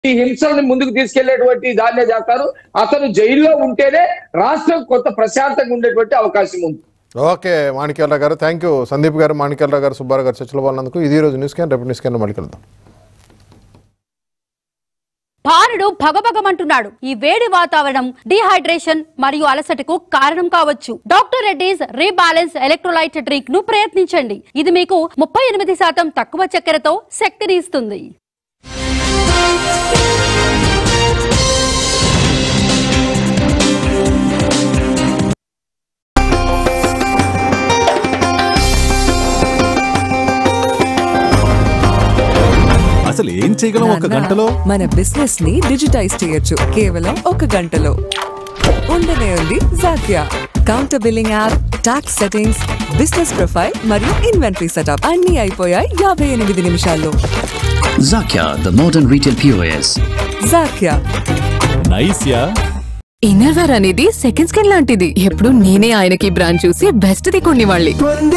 ఈ హింసల్ని ముందుకు తీసుకెళ్లేటువంటి దాన్నే చేస్తారు అతను జైల్లో ఉంటేనే రాష్ట్రం కొంత ప్రశాంతంగా ఉండేటువంటి అవకాశం ఉంది ఓకే మాణిక్యాలరావు గారు థ్యాంక్ యూ సందీప్ గారు మాణిక్యాలరావు గారు సుబ్బారావు గారు చర్చలో పాల్గొన్నందుకు ఇది ఈ రోజు న్యూస్ క్యాన్ రేపు న్యూస్ క్యాన్ మళ్ళీ కలుద్దాం భారుడు భగభగమంటున్నాడు ఈ వేడి వాతావరణం డిహైడ్రేషన్ మరియు అలసటకు కారణం కావచ్చు doctor Reddy's rebalance electrolyte drink ను ప్రయత్నించండి ఇది మీకు ముప్పై ఎనిమిది శాతం తక్కువ చక్కెరతో శక్తిని ఇస్తుంది అసలు ఏం చేయగలం ఒక నాన్న, గంటలో మన బిజినెస్ ని డిజిటైజ్ చేయొచ్చు కేవలం ఒక గంటలో ఉండనే ఉంది జాకియా counter billing app tax settings business profile మరియు ఇన్వెంటరీ సెటప్ అన్ని అయిపోయాయి యాభై ఎనిమిది నిమిషాల్లో Zakia, the modern retail POS. జాకియా నైస్ యా ఇన్నర్ వేర్ అనేది సెకండ్ స్కిన్ లాంటిది ఎప్పుడు నేనే ఆయనకి బ్రాండ్ చూసి బెస్ట్ ది కొనివ్వాలి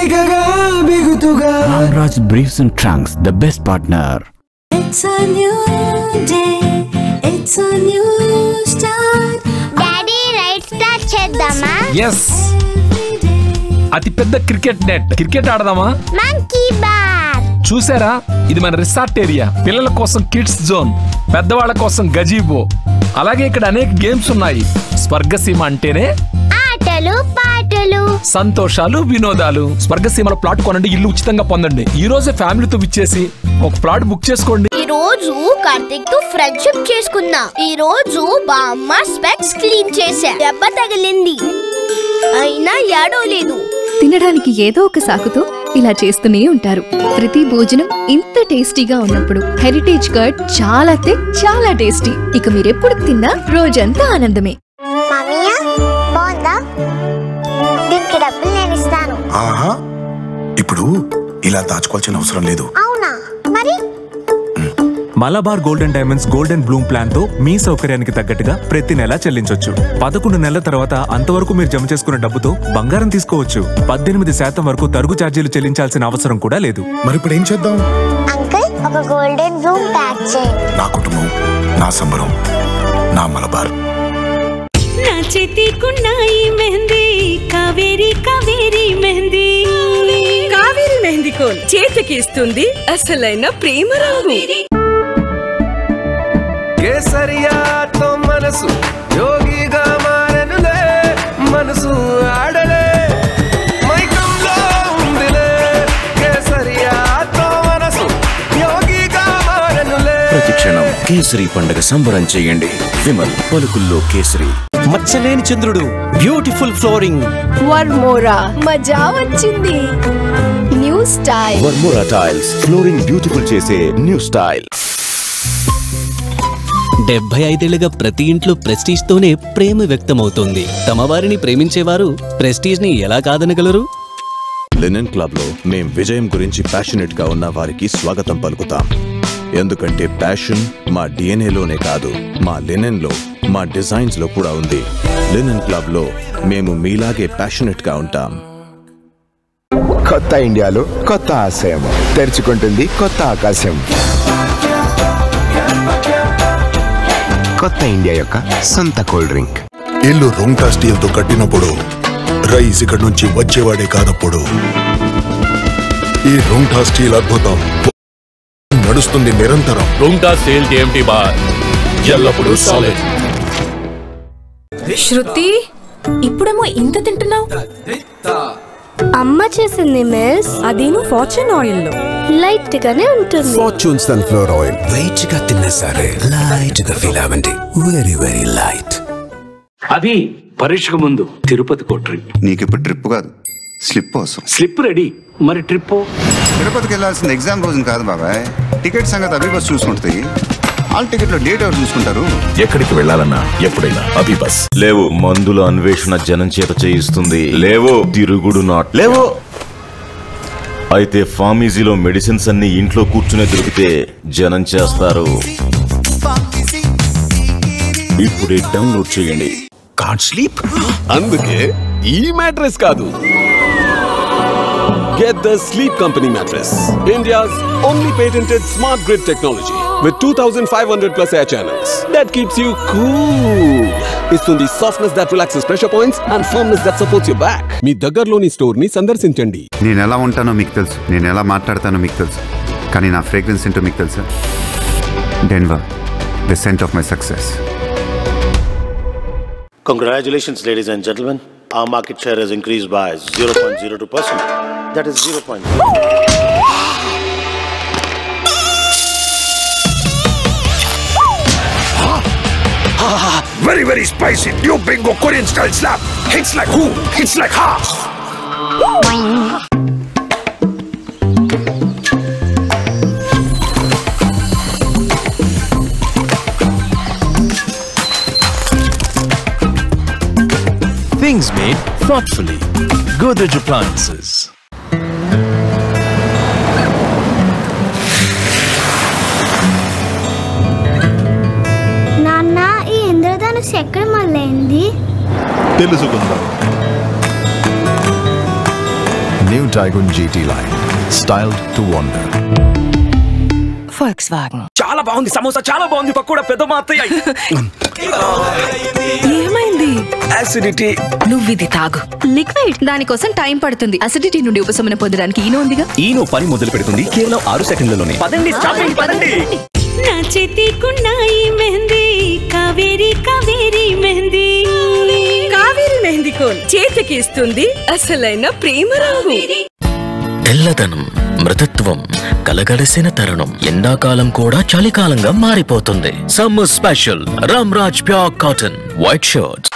Ramraj Briefs and Trunks, the best partner. It's a new day. It's a new start. Daddy right start చేద్దామా ఎస్ అతి పెద్ద క్రికెట్ నెట్ క్రికెట్ ఆడదామా మంకీ బార్ చూసారా ఇది మన రిసార్ట్ ఏరియా పిల్లల కోసం కిడ్స్ జోన్ పెద్దవాళ్ళ కోసం గజీబో అలాగే ఇక్కడ అనేక గేమ్స్ ఉన్నాయి స్వర్గసీమ అంటేనే ఆటలు పాటలు సంతోషాలు వినోదాలు స్వర్గసీమలో ప్లాట్ కొనండి ఇల్లు ఉచితంగా పొందండి ఈ రోజే ఫ్యామిలీతో విచ్చేసి ఒక ప్లాట్ బుక్ చేసుకోండి ఈ రోజు కార్తిక్ తో ఫ్రెండ్షిప్ చేసుకున్నా ఈ రోజు బామ్మ స్పెక్స్ క్లీన్ చేసా దెబ్బ తగిలింది అయినా ఏడవలేదు తినడానికి ఏదో ఒక సాకుతో ఇలా చేస్తూనే ఉంటారు ప్రతి భోజనం ఇంత టేస్టీగా ఉన్నప్పుడు హెరిటేజ్ కర్డ్ చాలా థిక్ చాలా టేస్టీ ఇక మీరెప్పుడు తిన్నా రోజంతా ఆనందమే మామయ్య బాగుందా దీనికి డబ్బులు నేను ఇస్తాను ఆహా ఇప్పుడు ఇలా దాచుకోవాల్సిన అవసరం లేదు అవునా మరి Malabar golden diamonds golden bloom plan తో మీ సౌకర్యానికి తగ్గట్టుగా ప్రతి నెల చెల్లించొచ్చు పదకొండు నెలల తర్వాత అంతవరకు మీరు జమ చేసుకున్న డబ్బుతో బంగారం తీసుకోవచ్చు పద్దెనిమిది శాతం వరకు తరుగు ఛార్జీలు చెల్లించాల్సిన అవసరం కూడా లేదు మరి ఇప్పుడు ఏం చేద్దాం అంకుల్ ఒక గోల్డెన్ రూమ్ ప్యాక్ చేయండి నా కుటుంబం నా సంబరం నా మలబార్ నా చేతికున్నాయి మెహందీ కావేరి కావేరి మెహందీ కావేరి మెహందీ కోన్ చేతికి ఇస్తుంది అసలైన ప్రేమ రంగు కేసరియాతో మనసు యోగిగా మారెనులే మనసు ఆడలే మైకంలో ఉందిలే కేసరియాతో మనసు యోగిగా మారెనులే ప్రతి క్షణం కేసరి పండుగ సంబరం చేయండి విమల్ పలుకుల్లో కేసరి మచ్చలేని చంద్రుడు బ్యూటిఫుల్ ఫ్లోరింగ్ వర్మోరా మజా వచ్చింది new style Varmora tiles flooring beautiful చేసే న్యూ స్టైల్ డెబ్బై ఐదేళ్లుగా ప్రతి ఇంట్లో ప్రెస్టీజ్ తోనే ప్రేమ వ్యక్తమవుతోంది తమ వారిని ప్రేమించేవారు ప్రెస్టీజ్ ని ఎలా కాదనగలరు లినెన్ క్లబ్ లో మేం విజయం గురించి ప్యాషనెట్ గా ఉన్న వారికి స్వాగతం పలుకుతాం ఎందుకంటే ప్యాషన్ మా డిఎన్ఏలోనే కాదు మా లినెన్ లో మా డిజైన్స్ లో కూడా ఉంది లినెన్ క్లబ్ లో మేము మీలాగే ప్యాషనెట్ గా ఉంటాం కొత్త ఇండియాలో కొత్త ఆశయం తెరుచుకుంటుంది కొత్త ఆకాశం కొత్త ఇండియా యొక్క సొంత కూల్ డ్రింక్ ఇల్లు రొంటా స్టీల్ తో కట్టినప్పుడు రైస్ ఇక్కడ నుంచి వచ్చేవాడే కాదప్పుడు ఈ రొంటా స్టీల్ అద్భుతం నడుస్తుంది నిరంతరం రొంటా సేల్ టీఎంటీ బార్ ఎల్లప్పుడూ సాలిడ్ శృతి ఇప్పుడేమో ఇంత తింటున్నావు అమ్మ చేసింది మిస్ అదేను ఫార్చ్యూన్ ఆయిల్ లో లైట్ గానే ఉంటుంది ఫార్చ్యూన్ సన్ఫ్లవర్ ఆయిల్ వెయిట్ గా తిన్నా సరే లైట్ గా ఫీల్ అవ్వండి వెరీ వెరీ లైట్ అది పరీక్షకు ముందు తిరుపతి కో ట్రిప్ నీకు ఇప్పుడు ట్రిప్ కాదు స్లిప్ కోసం స్లిప్ రెడీ మరి ట్రిప్ తిరుపతికి వెళ్ళాల్సిన ఎగ్జామ్ రోజున కాదు బాబాయ్ టికెట్ సంగతి అవి బస్ చూసుకుంటుంది ఆల్ టికెట్ లో డేట్ ఎవరు చూసుకుంటారు ఎక్కడికి వెళ్ళాలన్నా ఎప్పుడైనా అభి బస్ లేవు మందుల అన్వేషణ జనం చేత చేయిస్తుంది లేవు తిరుగుడు నాట్ లేవు అయితే ఫార్మీజీలో మెడిసిన్స్ అన్ని ఇంట్లో కూర్చునే దొరికితే జనం చేస్తారు ఇప్పుడే డౌన్లోడ్ చేయండి కాంట్ స్లీప్ అందుకే ఈ మ్యాట్రెస్ కాదు get the sleep company mattress India's only patented smart grid technology with 2500 plus air channels that keeps you cool. ఇస్తుంది softness that relaxes pressure points and firmness that supports your back మీ దగ్గరలోని store ని సందర్శించండి నేను ఎలా ఉంటానో మీకు తెలుసు నేను ఎలా మాట్లాడతానో మీకు తెలుసు కానీ నా ఫ్రేగ్రెన్స్ ఏంటో మీకు తెలుసా Denver the scent of my success Congratulations, ladies and gentlemen. Our market share has increased by 0.02%. That is 0.0. Very, very spicy. New bingo Korean style slap. Hits like who? Hits like ha. Things made thoughtfully. Godrej Appliances. నాన్న ఈ ఇంద్రధనుష్ ఎక్కడ మొదలైంది తెలుసుకుందాం new Taigun GT line styled to wonder Volkswagen చాలా బాగుంది సమోసా చాలా బాగుంది పకోడా పెద్ద మా అత్తయ్య ఏమైంది అసిడిటీ నువ్వు ఇది తాగు లిక్విడ్ దానికోసం టైం పడుతుంది అసిడిటీ నుండి ఉపశమనం పొందడానికి ఈనో ఉందిగా ఈనో పని మొదలు పెడుతుంది కేవలం ఆరు సెకండ్లలోనే పదండి షాపింగ్ పదండి నా చేతికున్నాయి మెహందీ కావేరి కావేరి మెహందీ కావేరి మెహందీ కోన్ చేతికి ఇస్తుంది అసలైన ప్రేమ రంగు తెల్లదనం మృదుత్వం కలగలిసిన తరుణం ఎండాకాలం కూడా చలికాలంగా మారిపోతుంది summer special Ram Raj pure cotton white shirts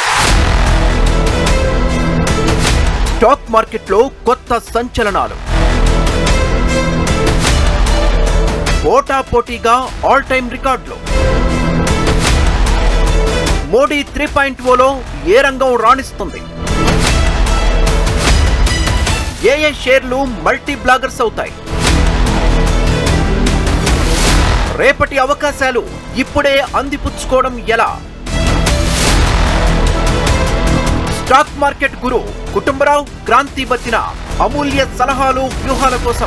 stock మార్కెట్లో కొత్త సంచలనాలు పోటా పోటీగా ఆల్ టైమ్ రికార్డులు మోడీ త్రీ పాయింట్ ఓలో ఏ రంగం రాణిస్తుంది ఏ ఏ షేర్లు మల్టీ బ్లాగర్స్ అవుతాయి రేపటి అవకాశాలు ఇప్పుడే అందిపుచ్చుకోవడం ఎలా స్టాక్ మార్కెట్ గురు కుటుంబరావు క్రాంతి వచ్చిన అమూల్య సలహాలు వ్యూహాల కోసం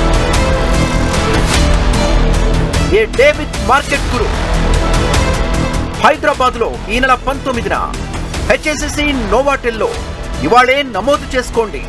ఏ డేవిడ్ మార్కెట్ గురు హైదరాబాద్ లో ఈ నెల పంతొమ్మిదిన హెచ్ఎస్సి నోవాటెల్లో ఇవాళే నమోదు చేసుకోండి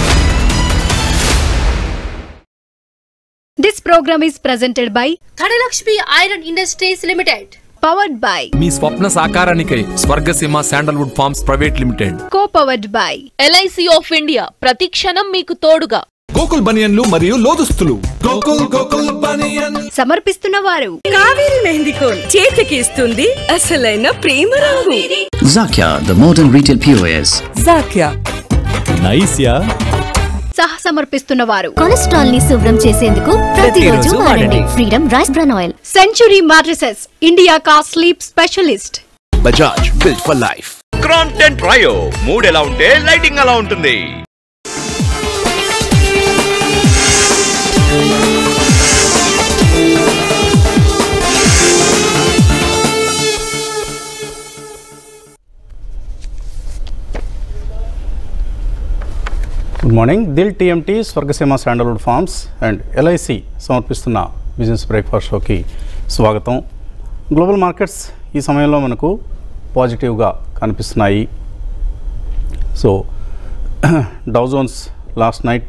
This program is presented by Dhanalakshmi iron industries limited powered by మీ స్వప్న సాకారానికై Swargaseema sandalwood farms private limited co-powered by LIC of India ప్రతి క్షణం మీకు తోడుగా గోకుల్ బనియన్లు మరియు లోదుస్తులు గోకుల్ గోకుల్ బనియన్ సమర్పిస్తున్న వారు కావేరి మెహందీ కోన్ చేతికి ఇస్తుంది అసలైన ప్రేమ రంగు Zakia, the modern retail POS. జాక్యా Nice, yeah? సహ సమర్పిస్తున్న వారు కొలెస్ట్రాల్ ని శుభ్రం చేసేందుకు ప్రతిరోజు ప్రతిరోజు వాడండి వాడండి. Freedom rice bran oil century mattresses India కా sleep specialist Bajaj, built for life. Crompton trio mood ఎలా ఉంటే లైటింగ్ అలా ఉంటుంది good morning Dil TMT Swargaseema sandalwood farms and LIC సమర్పిస్తున్న బిజినెస్ బ్రేక్ఫాస్ట్ షోకి స్వాగతం గ్లోబల్ మార్కెట్స్ ఈ సమయంలో మనకు పాజిటివ్గా కనిపిస్తున్నాయి సో డౌజోన్స్ లాస్ట్ నైట్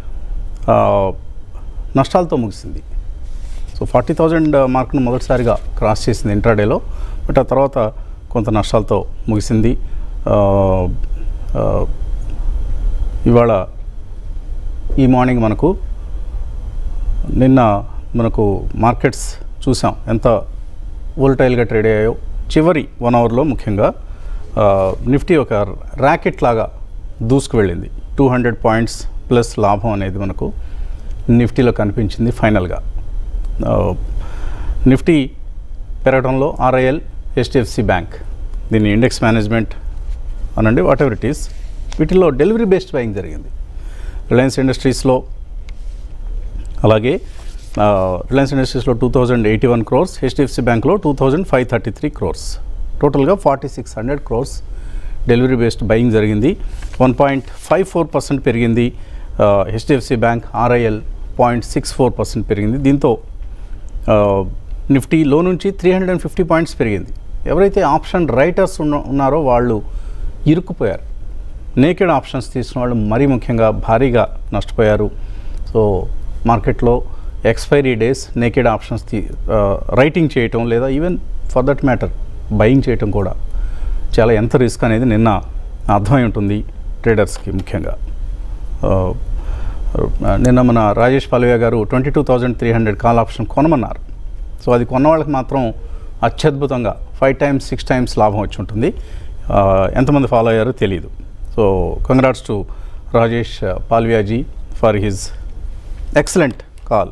నష్టాలతో ముగిసింది సో ఫార్టీ థౌజండ్ మార్క్ను మొదటిసారిగా క్రాస్ చేసింది ఇంట్రాడేలో బట్ ఆ తర్వాత కొంత నష్టాలతో ముగిసింది ఆ, ఆ, ఇవాళ ఈ మార్నింగ్ మనకు నిన్న మనకు మార్కెట్స్ చూసాం ఎంత వోల్టైల్గా ట్రేడ్ అయ్యాయో చివరి వన్ అవర్లో ముఖ్యంగా ఆ, నిఫ్టీ ఒక ర్యాకెట్ లాగా దూసుకు వెళ్ళింది టూ హండ్రెడ్ పాయింట్స్ ప్లస్ లాభం అనేది మనకు నిఫ్టీలో కనిపించింది ఫైనల్గా ఆ, నిఫ్టీ పెరగడంలో ఆర్ఐఎల్ హెచ్డిఎఫ్సి బ్యాంక్ దీన్ని ఇండెక్స్ మేనేజ్మెంట్ అనండి వాట్ ఎవర్ ఇట్ ఈస్ వీటిల్లో డెలివరీ బేస్డ్ బయింగ్ జరిగింది రిలయన్స్ ఇండస్ట్రీస్లో అలాగే రిలయన్స్ ఇండస్ట్రీస్లో two thousand eighty one crores HDFC బ్యాంక్లో two thousand five thirty three crores టోటల్గా forty six hundred crores delivery based buying జరిగింది one point five four percent పెరిగింది HDFC bank RIL point six four percent పెరిగింది దీంతో Nifty లో నుంచి three hundred and fifty points పెరిగింది ఎవరైతే option writers ఉన్న ఉన్నారో వాళ్ళు ఇరుక్కుపోయారు నేకెడ్ ఆప్షన్స్ తీసుకున్న వాళ్ళు మరీ ముఖ్యంగా భారీగా నష్టపోయారు సో మార్కెట్లో ఎక్స్పైరీ డేస్ నేకెడ్ ఆప్షన్స్ తీ రైటింగ్ చేయటం లేదా even for that matter buying చేయటం కూడా చాలా ఎంత రిస్క్ అనేది నిన్న అర్థమై ఉంటుంది ట్రేడర్స్కి ముఖ్యంగా ఆ, నిన్న మన రాజేష్ పాలవ్య గారు twenty two thousand three hundred call option కొనమన్నారు సో అది కొన్న వాళ్ళకి మాత్రం అత్యద్భుతంగా ఫైవ్ టైమ్స్ సిక్స్ టైమ్స్ లాభం వచ్చి ఉంటుంది ఆ, ఎంతమంది ఫాలో అయ్యారో తెలియదు so congrats to Rajesh Palviyaji for his excellent call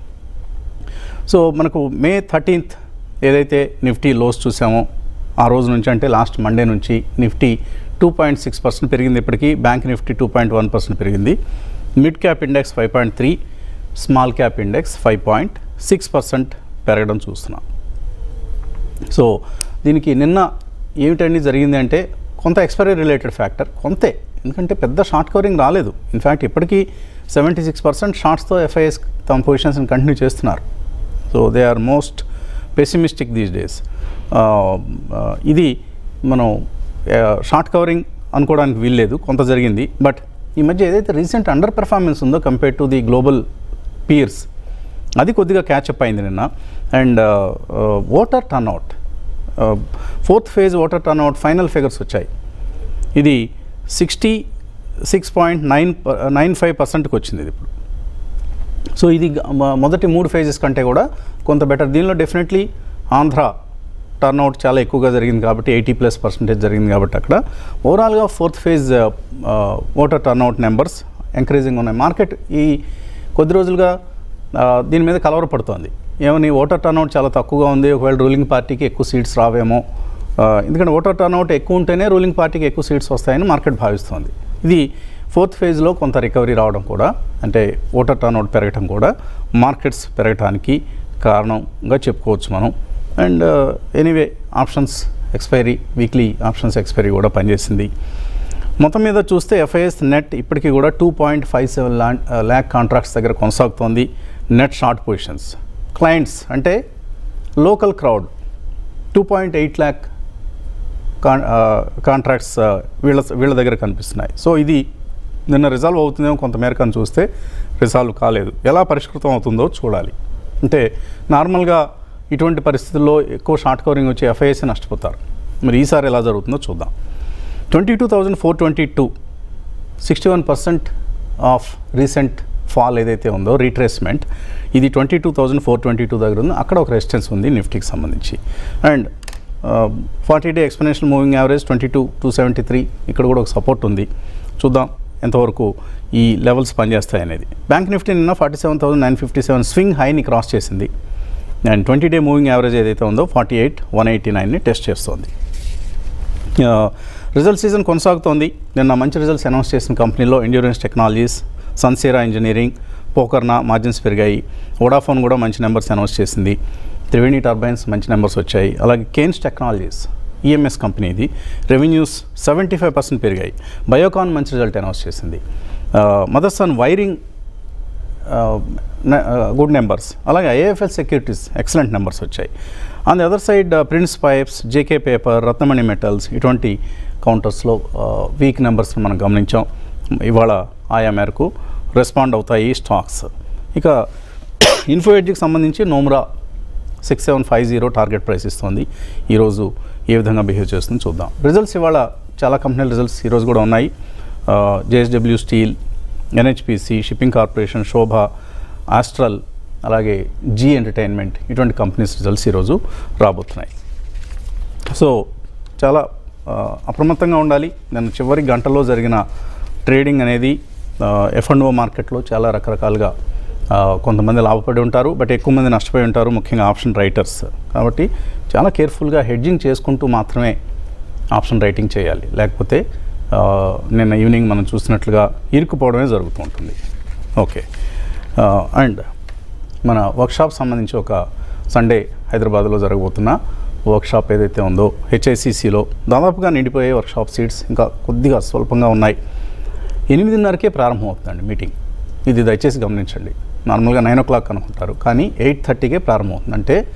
so మనకు మే థర్టీన్త్ ఏదైతే నిఫ్టీ లోస్ చూసామో ఆ రోజు నుంచి అంటే లాస్ట్ మండే నుంచి Nifty two point six percent పెరిగింది ఇప్పటికీ bank Nifty two point one percent పెరిగింది mid cap index five point three small cap index five point six percent పెరగడం చూస్తున్నాం సో దీనికి నిన్న ఏమిటండి జరిగింది అంటే కొంత ఎక్స్పైరీ రిలేటెడ్ ఫ్యాక్టర్ కొంతే ఎందుకంటే పెద్ద షార్ట్ కవరింగ్ రాలేదు ఇన్ఫ్యాక్ట్ ఇప్పటికీ సెవెంటీ సిక్స్ పర్సెంట్ షార్ట్స్తో ఎఫ్ఐఎస్ తమ పొజిషన్స్ని కంటిన్యూ చేస్తున్నారు so they are most pessimistic these days ఇది మనం షార్ట్ కవరింగ్ అనుకోవడానికి వీల్లేదు కొంత జరిగింది బట్ ఈ మధ్య ఏదైతే రీసెంట్ అండర్ పెర్ఫార్మెన్స్ ఉందో compare to the global peers అది కొద్దిగా క్యాచప్ అయింది నిన్న and voter turnout fourth phase voter turnout final figures వచ్చాయి ఇది sixty six point nine nine five పర్సెంట్కి వచ్చింది ఇది ఇప్పుడు సో ఇది గ- మ- మొదటి మూడు ఫేజెస్ కంటే కూడా కొంత బెటర్ దీనిలో డెఫినెట్లీ ఆంధ్ర టర్న్అవుట్ చాలా ఎక్కువగా జరిగింది కాబట్టి ఎయిటీ ప్లస్ పర్సెంటేజ్ జరిగింది కాబట్టి అక్కడ ఓవరాల్గా fourth phase voter turnout numbers encouraging ఉన్నాయి మార్కెట్ ఈ కొద్ది రోజులుగా ఆ, దీని మీద కలవరపడుతోంది ఏమని ఓటర్ టర్న్అవుట్ చాలా తక్కువగా ఉంది ఒకవేళ రూలింగ్ పార్టీకి ఎక్కువ సీట్స్ రావేమో ఆ, ఎందుకంటే ఓటర్ టర్న్అవుట్ ఎక్కువ ఉంటేనే రూలింగ్ పార్టీకి ఎక్కువ సీట్స్ వస్తాయని మార్కెట్ భావిస్తోంది ఇది ఫోర్త్ ఫేజ్లో కొంత రికవరీ రావడం కూడా అంటే ఓటర్ టర్న్అవుట్ పెరగడం కూడా మార్కెట్స్ పెరగటానికి కారణంగా చెప్పుకోవచ్చు మనం and anyway options expiry weekly options expiry కూడా పనిచేసింది మొత్తం మీద చూస్తే ఎఫ్ఐఎస్ నెట్ ఇప్పటికీ కూడా two point five seven lakh contracts దగ్గర కొనసాగుతోంది నెట్ షార్ట్ పొజిషన్స్ క్లయింట్స్ అంటే local crowd two point eight lakh con contracts వీళ్ళ వీళ్ళ దగ్గర కనిపిస్తున్నాయి సో ఇది నిన్న రిజాల్వ్ అవుతుందేమో కొంతమేరకు అని చూస్తే రిజాల్వ్ కాలేదు ఎలా పరిష్కృతం అవుతుందో చూడాలి అంటే నార్మల్గా ఇటువంటి పరిస్థితుల్లో ఎక్కువ షార్ట్ కవరింగ్ వచ్చి ఎఫ్ఐఎస్ నష్టపోతారు మరి ఈసారి ఎలా జరుగుతుందో చూద్దాం twenty two thousand four twenty two sixty one percent of recent fall ఏదైతే ఉందో రీట్రేస్మెంట్ ఇది twenty two thousand four twenty two దగ్గర ఉంది అక్కడ ఒక రెసిస్టెన్స్ ఉంది నిఫ్టీకి సంబంధించి and forty day exponential moving average twenty two two seventy three ఇక్కడ కూడా ఒక సపోర్ట్ ఉంది చూద్దాం ఎంతవరకు ఈ లెవెల్స్ పనిచేస్తాయి అనేది బ్యాంక్ నిఫ్టీ నిన్న forty seven thousand nine fifty seven swing హైని క్రాస్ చేసింది and twenty day moving average ఏదైతే ఉందో ఫార్టీ ఎయిట్ వన్ ఎయిటీ నైన్ని టెస్ట్ చేస్తోంది రిజల్ట్ సీజన్ కొనసాగుతోంది నిన్న మంచి రిజల్ట్స్ అనౌన్స్ చేసిన కంపెనీలో Endurance Technologies Sansera Engineering Pokarna margins పెరిగాయి వోడాఫోన్ కూడా మంచి నెంబర్స్ అనౌన్స్ చేసింది త్రివేణి టర్బైన్స్ మంచి నెంబర్స్ వచ్చాయి అలాగే కేన్స్ టెక్నాలజీస్ ఈఎంఎస్ కంపెనీ ఇది రెవెన్యూస్ సెవెంటీ ఫైవ్ పర్సెంట్ పెరిగాయి బయోకాన్ మంచి రిజల్ట్ అనౌన్స్ చేసింది మదర్సన్ వైరింగ్ గుడ్ నెంబర్స్ అలాగే ఐఏఎఫ్ఎల్ సెక్యూరిటీస్ ఎక్సలెంట్ నెంబర్స్ వచ్చాయి on the other side Prince Pipes JK Paper Ratnamani Metals ఇటువంటి కౌంటర్స్లో వీక్ నెంబర్స్ని మనం గమనించాం ఇవాళ ఆయా మేరకు రెస్పాండ్ అవుతాయి ఈ స్టాక్స్ ఇక ఇన్ఫో ఎడ్జ్కి సంబంధించి Nomura six seven five zero target price ఇస్తుంది ఈరోజు ఏ విధంగా బిహేవ్ చేస్తుందో చూద్దాం రిజల్ట్స్ ఇవాళ చాలా కంపెనీల రిజల్ట్స్ ఈరోజు కూడా ఉన్నాయి JSW Steel NHPC Shipping Corporation Sobha Astral అలాగే జీ ఎంటర్టైన్మెంట్ ఇటువంటి కంపెనీస్ రిజల్ట్స్ ఈరోజు రాబోతున్నాయి సో చాలా ఆ, అప్రమత్తంగా ఉండాలి నేను చివరి గంటలో జరిగిన ట్రేడింగ్ అనేది ఎఫ్ అండ్ ఓ మార్కెట్లో చాలా రకరకాలుగా ఆ, కొంతమంది లాభపడి ఉంటారు బట్ ఎక్కువ మంది నష్టపోయి ఉంటారు ముఖ్యంగా ఆప్షన్ రైటర్స్ కాబట్టి చాలా కేర్ఫుల్గా హెడ్జింగ్ చేసుకుంటూ మాత్రమే ఆప్షన్ రైటింగ్ చేయాలి లేకపోతే ఆ, నిన్న ఈవినింగ్ మనం చూసినట్లుగా ఇరుక్కుపోవడమే జరుగుతూ ఉంటుంది ఓకే అండ్ మన వర్క్షాప్ సంబంధించి ఒక సండే హైదరాబాద్లో జరగబోతున్న వర్క్షాప్ ఏదైతే ఉందో హెచ్ఐసిసిలో దాదాపుగా నిండిపోయే వర్క్షాప్ సీట్స్ ఇంకా కొద్దిగా స్వల్పంగా ఉన్నాయి ఎనిమిదిన్నరకే ప్రారంభం అవుతుందండి మీటింగ్ ఇది దయచేసి గమనించండి నార్మల్గా నైన్ ఓ క్లాక్ అనుకుంటారు కానీ ఎయిట్ థర్టీకే ప్రారంభం అవుతుంది అంటే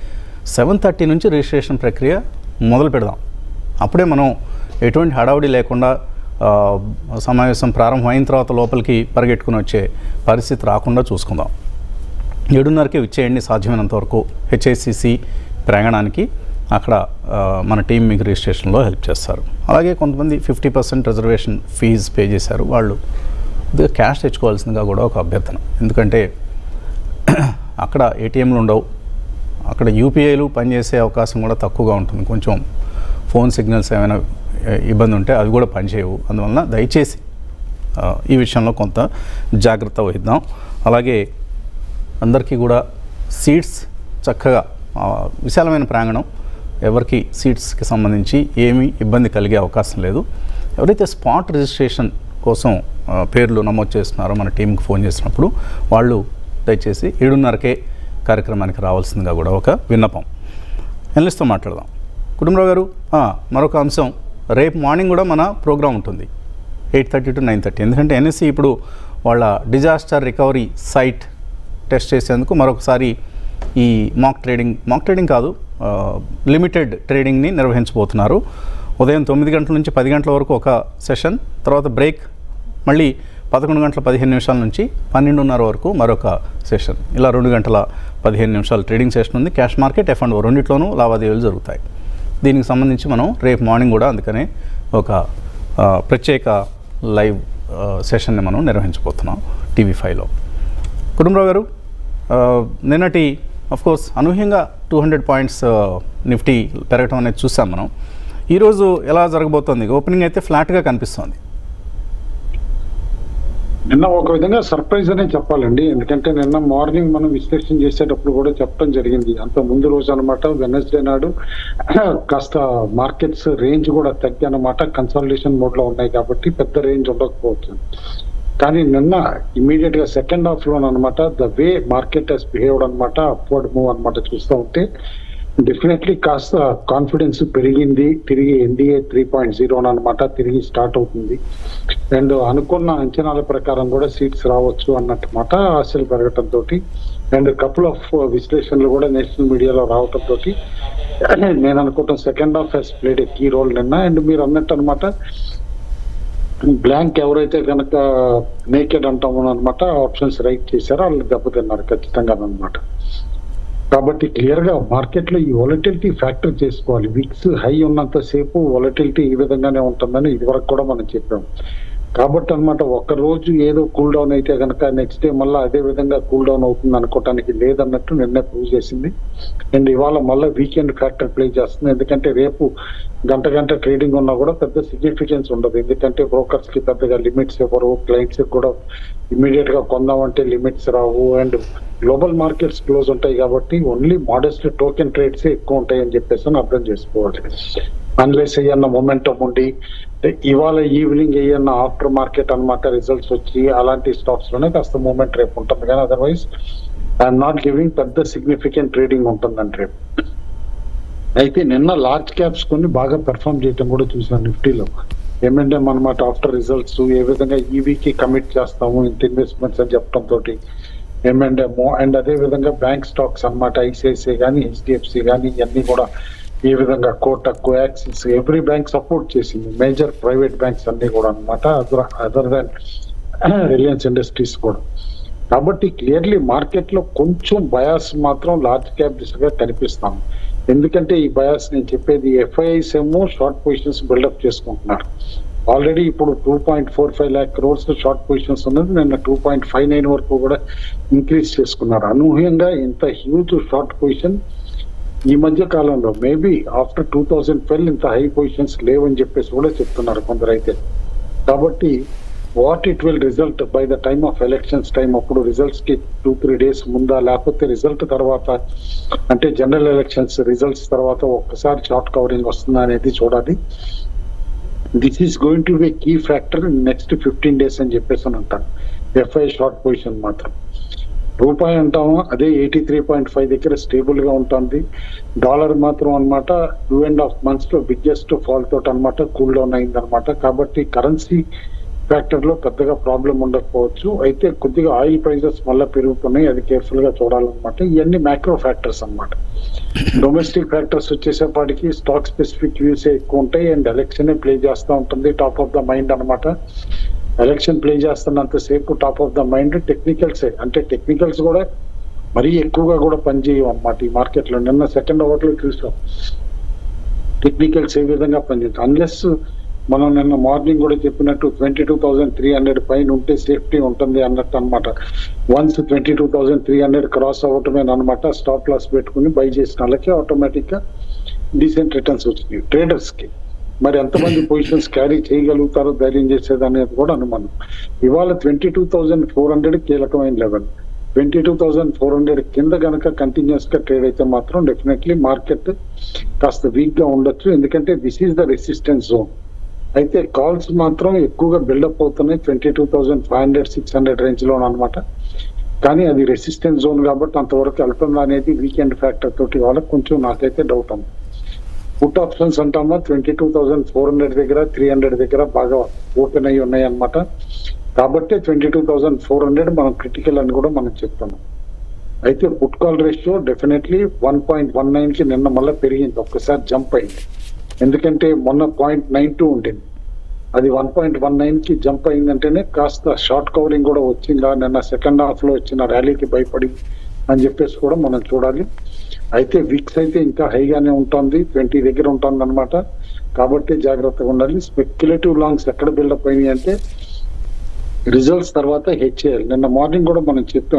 సెవెన్ థర్టీ నుంచి రిజిస్ట్రేషన్ ప్రక్రియ మొదలు పెడదాం అప్పుడే మనం ఎటువంటి హడావుడి లేకుండా ఆ, సమావేశం ప్రారంభం అయిన తర్వాత లోపలికి పరిగెట్టుకుని వచ్చే పరిస్థితి రాకుండా చూసుకుందాం ఏడున్నరకే ఇచ్చేయండి సాధ్యమైనంత వరకు హెచ్ఐసిసి ప్రాంగణానికి అక్కడ ఆ, మన టీం మీకు రిజిస్ట్రేషన్లో హెల్ప్ చేస్తారు అలాగే కొంతమంది fifty percent reservation fees pay చేశారు వాళ్ళు కొద్దిగా క్యాష్ తెచ్చుకోవాల్సిందిగా కూడా ఒక అభ్యర్థన ఎందుకంటే అక్కడ ఏటీఎంలు ఉండవు అక్కడ యూపీఐలు పనిచేసే అవకాశం కూడా తక్కువగా ఉంటుంది కొంచెం ఫోన్ సిగ్నల్స్ ఏమైనా ఏ, ఇబ్బంది ఉంటే అవి కూడా పనిచేయవు అందువలన దయచేసి ఆ, ఈ విషయంలో కొంత జాగ్రత్త వహిద్దాం అలాగే అందరికీ కూడా సీట్స్ చక్కగా ఆ, విశాలమైన ప్రాంగణం ఎవరికి సీట్స్కి సంబంధించి ఏమీ ఇబ్బంది కలిగే అవకాశం లేదు ఎవరైతే స్పాట్ రిజిస్ట్రేషన్ కోసం ఆ, పేర్లు నమోదు చేస్తున్నారో మన టీంకి ఫోన్ చేసినప్పుడు వాళ్ళు దయచేసి ఏడున్నరకే కార్యక్రమానికి రావాల్సిందిగా కూడా ఒక విన్నపం ఎనలిస్ట్తో మాట్లాడదాం కుటుంబరావు గారు ఆ, మరొక అంశం రేపు మార్నింగ్ కూడా మన ప్రోగ్రాం ఉంటుంది eight thirty to nine thirty ఎందుకంటే ఎన్ఎస్సి ఇప్పుడు వాళ్ళ డిజాస్టర్ రికవరీ సైట్ టెస్ట్ చేసేందుకు మరొకసారి ఈ మాక్ ట్రేడింగ్ మాక్ ట్రేడింగ్ కాదు ఆ, లిమిటెడ్ ట్రేడింగ్ని నిర్వహించబోతున్నారు ఉదయం తొమ్మిది గంటల నుంచి పది గంటల వరకు ఒక సెషన్ తర్వాత బ్రేక్ మళ్ళీ పదకొండు గంటల పదిహేను నిమిషాల నుంచి పన్నెండున్నర వరకు మరొక సెషన్ ఇలా రెండు గంటల పదిహేను నిమిషాల ట్రేడింగ్ సెషన్ ఉంది cash market F and O రెండిట్లోనూ లావాదేవీలు జరుగుతాయి దీనికి సంబంధించి మనం రేపు మార్నింగ్ కూడా అందుకనే ఒక ఆ, ప్రత్యేక లైవ్ ఆ, సెషన్ని మనం నిర్వహించబోతున్నాం టీవీ ఫైవ్లో కుటుంబరావు గారు ఆ, నిన్నటి కోర్స్ అనూహ్యంగా టూ హండ్రెడ్ పాయింట్స్ నిఫ్టీ పెరగటం అనేది చూసాం మనం ఈరోజు ఎలా జరగబోతోంది ఓపెనింగ్ అయితే ఫ్లాట్గా కనిపిస్తోంది నిన్న ఒక విధంగా సర్ప్రైజ్ అనే చెప్పాలండి ఎందుకంటే నిన్న మార్నింగ్ మనం విశ్లేషణ చేసేటప్పుడు కూడా చెప్పడం జరిగింది అంత ముందు రోజు అనమాట వెనస్డే నాడు కాస్త మార్కెట్స్ రేంజ్ కూడా తగ్గి అనమాట కన్సల్టేషన్ మోడ్ లో ఉన్నాయి కాబట్టి పెద్ద రేంజ్ ఉండకపోవచ్చు కానీ నిన్న ఇమీడియట్ గా సెకండ్ హాఫ్ లో అనమాట the way market has behaved అనమాట అప్వర్డ్ మూవ్ అనమాట చూస్తూ ఉంటే డెఫినెట్లీ కాస్త కాన్ఫిడెన్స్ పెరిగింది తిరిగి ఎన్డీఏ త్రీ పాయింట్ జీరో అనమాట తిరిగి స్టార్ట్ అవుతుంది అండ్ అనుకున్న అంచనాల ప్రకారం కూడా సీట్స్ రావచ్చు అన్నట్టు మాట ఆశలు పెరగటం తోటి అండ్ కపుల్ ఆఫ్ విశ్లేషణలు కూడా నేషనల్ మీడియాలో రావటం తోటి నేను అనుకుంటాం second half has played a key role నిన్న అండ్ మీరు అన్నట్టు అనమాట బ్లాంక్ ఎవరైతే కనుక నేకెడ్ అంటామో అనమాట ఆప్షన్స్ రైట్ చేశారో వాళ్ళు దెబ్బతిన్నారు ఖచ్చితంగా అనమాట కాబట్టి క్లియర్ గా మార్కెట్ లో ఈ వొలటిలిటీ ఫ్యాక్టర్ చేసుకోవాలి విక్స్ హై ఉన్నంత సేపు వొలటిలిటీ ఈ విధంగానే ఉంటుందని ఇదివరకు కూడా మనం చెప్పాం కాబట్టి అన్నమాట ఒక రోజు ఏదో కూల్ డౌన్ అయితే కనుక నెక్స్ట్ డే మళ్ళీ అదే విధంగా కూల్ డౌన్ అవుతుంది అనుకోవటానికి లేదన్నట్టు నిన్నే ప్రూవ్ చేసింది అండ్ ఇవాళ మళ్ళీ వీకెండ్ ఫ్యాక్టర్ ప్లే చేస్తుంది ఎందుకంటే రేపు గంట గంట ట్రేడింగ్ ఉన్నా కూడా పెద్ద సిగ్నిఫికెన్స్ ఉండదు ఎందుకంటే బ్రోకర్స్ కి పెద్దగా లిమిట్స్ ఇవ్వరు క్లయింట్స్ కూడా ఇమీడియట్ గా కొందామంటే లిమిట్స్ రావు అండ్ గ్లోబల్ మార్కెట్స్ క్లోజ్ ఉంటాయి కాబట్టి ఓన్లీ మోడెస్ట్ టోకెన్ ట్రేడ్స్ ఎక్కువ ఉంటాయి అని చెప్పేసి అని అర్థం చేసుకోవాలి అన్లెస్ ఏయన్న మొమెంటం ఉండి ఇవాళ ఈవినింగ్ ఏయన్న ఆఫ్టర్ మార్కెట్ అన్నమాట రిజల్ట్స్ వచ్చి అలాంటి స్టాక్స్ లోనే కాస్త మూమెంట్ రేపు ఉంటుంది కానీ అదర్వైజ్ ఐఎమ్ నాట్ గివింగ్ పెద్ద సిగ్నిఫికెంట్ ట్రేడింగ్ ఉంటుందండి రేపు అయితే నిన్న లార్జ్ క్యాప్స్ కొన్ని బాగా పెర్ఫామ్ చేయటం కూడా చూసాను నిఫ్టీలో ఏమంటే అనమాట ఆఫ్టర్ రిజల్ట్స్ ఏ విధంగా ఈవీకి కమిట్ చేస్తాము ఇంత ఇన్వెస్ట్మెంట్స్ అని చెప్పడం తోటి ఏమంటే అండ్ అదే విధంగా బ్యాంక్ స్టాక్స్ అన్నమాట ఐసిఐసిఐ కానీ హెచ్డిఎఫ్సి కానీ ఇవన్నీ కూడా ఈ విధంగా Kotak Axis every bank support చేసింది మేజర్ ప్రైవేట్ బ్యాంక్స్ అన్ని కూడా అనమాట అదర్ దాన్ రిలయన్స్ ఇండస్ట్రీస్ కూడా కాబట్టి క్లియర్లీ మార్కెట్ లో కొంచెం బయాస్ మాత్రం లార్జ్ క్యాప్ దిశగా కనిపిస్తాం ఎందుకంటే ఈ బయాస్ నేను చెప్పేది ఎఫ్ఐఐస్ ఏమో షార్ట్ పొజిషన్స్ బిల్డప్ చేసుకుంటున్నారు ఆల్రెడీ ఇప్పుడు two point four five lakh crores short positions ఉన్నది నిన్న టూ పాయింట్ ఫైవ్ నైన్ వరకు కూడా ఇంక్రీజ్ చేసుకున్నారు అనూహ్యంగా ఇంత హ్యూజ్ షార్ట్ పొజిషన్ ఈ మధ్య కాలంలో maybe after two thousand twelve ఇంత హై పొజిషన్స్ లేవని చెప్పేసి కూడా చెప్తున్నారు కొందరైతే కాబట్టి what it will result by the time of elections time అప్పుడు రిజల్ట్స్ కి టూ త్రీ డేస్ ముందా లేకపోతే రిజల్ట్ తర్వాత అంటే జనరల్ ఎలక్షన్స్ రిజల్ట్స్ తర్వాత ఒక్కసారి షార్ట్ కవరింగ్ వస్తుందా అనేది చూడాలి this is going to be key factor next fifteen days అని చెప్పేసి అని అంటాను ఎఫ్ఐ షార్ట్ పొజిషన్ మాత్రం రూపాయి అంటాము అదే ఎయిటీ త్రీ పాయింట్ ఫైవ్ దగ్గర స్టేబుల్ గా ఉంటుంది డాలర్ మాత్రం అన్నమాట టూ అండ్ హాఫ్ మంత్స్ లో బిగ్గెస్ట్ ఫాల్ తోటి అనమాట కూల్ డౌన్ అయింది అనమాట కాబట్టి కరెన్సీ ఫ్యాక్టర్ లో పెద్దగా ప్రాబ్లం ఉండకపోవచ్చు అయితే కొద్దిగా ఆయిల్ ప్రైసెస్ మళ్ళీ పెరుగుతున్నాయి అది కేర్ఫుల్ గా చూడాలన్నమాట ఇవన్నీ మ్యాక్రో ఫ్యాక్టర్స్ అన్నమాట డొమెస్టిక్ ఫ్యాక్టర్స్ వచ్చేసేపాటికి స్టాక్ స్పెసిఫిక్ వ్యూస్ ఎక్కువ ఉంటాయి అండ్ ఎలక్షన్ ప్లే చేస్తూ ఉంటుంది టాప్ ఆఫ్ ద మైండ్ అన్నమాట ఎలక్షన్ ప్లే చేస్తున్నంతసేపు top of the mind technicals అంటే టెక్నికల్స్ కూడా మరీ ఎక్కువగా కూడా పనిచేయవు అన్నమాట ఈ మార్కెట్ లో నిన్న సెకండ్ అవర్ లో చూసాం టెక్నికల్స్ ఏ విధంగా పనిచేస్తాయి అన్లెస్ మనం నిన్న మార్నింగ్ కూడా చెప్పినట్టు twenty two thousand three hundred పైన ఉంటే సేఫ్టీ ఉంటుంది అన్నట్టు అనమాట once twenty two thousand three hundred cross అవ్వటమే అనమాట స్టాప్ లాస్ పెట్టుకుని బై చేసిన వాళ్ళకి ఆటోమేటిక్ గా డీసెంట్ రిటర్న్స్ వచ్చినాయి ట్రేడర్స్ కి మరి ఎంతమంది పొజిషన్స్ క్యారీ చేయగలుగుతారో ధైర్యం చేసేది అనేది కూడా అనుమానం ఇవాళ twenty two thousand four hundred కీలకమైన level twenty two thousand four hundred కింద కనుక కంటిన్యూస్ గా ట్రేడ్ అయితే మాత్రం డెఫినెట్లీ మార్కెట్ కాస్త వీక్ గా ఉండొచ్చు ఎందుకంటే this is the resistance zone అయితే కాల్స్ మాత్రం ఎక్కువగా బిల్డప్ అవుతున్నాయి twenty two thousand five hundred six hundred range లో అనమాట కానీ అది రెసిస్టెన్స్ జోన్ కాబట్టి అంతవరకు వెళ్తుంది అనేది వీకెండ్ ఫ్యాక్టర్ తోటి వాళ్ళకి కొంచెం నాకైతే డౌట్ ఉంది పుట్ ఆప్షన్స్ అంటామా twenty two thousand four hundred దగ్గర త్రీ హండ్రెడ్ దగ్గర బాగా ఓపెన్ అయ్యి ఉన్నాయి అనమాట కాబట్టి twenty two thousand four hundred మనం క్రిటికల్ అని కూడా మనం చెప్తున్నాం అయితే put call ratio definitely one point one nine కి నిన్న మళ్ళీ పెరిగింది ఒక్కసారి జంప్ అయింది ఎందుకంటే మొన్న పాయింట్ నైన్ టూ ఉండింది అది వన్ పాయింట్ వన్ నైన్ కి జంప్ అయిందంటేనే కాస్త షార్ట్ కవరింగ్ కూడా వచ్చిందా నిన్న సెకండ్ హాఫ్ లో వచ్చిన ర్యాలీకి భయపడి అని చెప్పేసి కూడా మనం చూడాలి అయితే వీక్స్ అయితే ఇంకా హైగానే ఉంటుంది ట్వంటీ దగ్గర ఉంటుంది అనమాట కాబట్టి జాగ్రత్తగా ఉండాలి స్పెక్యులేటివ్ లాంగ్స్ ఎక్కడ బిల్డప్ అయినాయి అంటే రిజల్ట్స్ తర్వాత హెచ్ఏఎల్ నిన్న మార్నింగ్ కూడా మనం చెప్పాం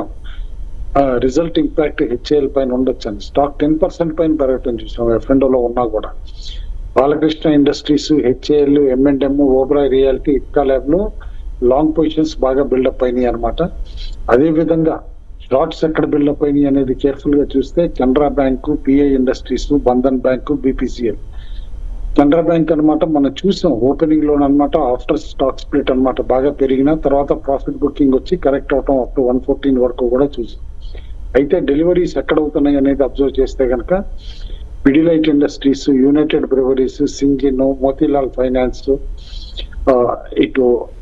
రిజల్ట్ ఇంపాక్ట్ హెచ్ఏఎల్ పైన ఉండొచ్చు అని స్టాక్ టెన్ పర్సెంట్ పైన పెరగటం చూసాం ఎఫ్ఎండోలో ఉన్నా కూడా Balkrishna Industries HAL M and M Oberoi realty ఇక్కా ల్యాబ్ లో లాంగ్ పొజిషన్స్ బాగా బిల్డప్ అయినాయి అనమాట అదే విధంగా షార్ట్స్ ఎక్కడ బిల్డప్ అయినాయి అనేది కేర్ఫుల్ గా చూస్తే Canara bank PI Industries Bandhan bank BPCL Canara bank అన్నమాట మనం చూసాం ఓపెనింగ్ లో అనమాట ఆఫ్టర్ స్టాక్ స్ప్లిట్ అన్నమాట బాగా పెరిగిన తర్వాత ప్రాఫిట్ బుకింగ్ వచ్చి కరెక్ట్ అవటం అప్ టు వన్ ఫోర్టీన్ వరకు కూడా చూసాం అయితే డెలివరీస్ ఎక్కడ అవుతున్నాయి అనేది అబ్జర్వ్ చేస్తే కనుక పిడిలైట్ ఇండస్ట్రీస్ యునైటెడ్ బ్రెవరీస్ సింగిన్ మోతీలాల్ ఫైనాన్స్ ఇటు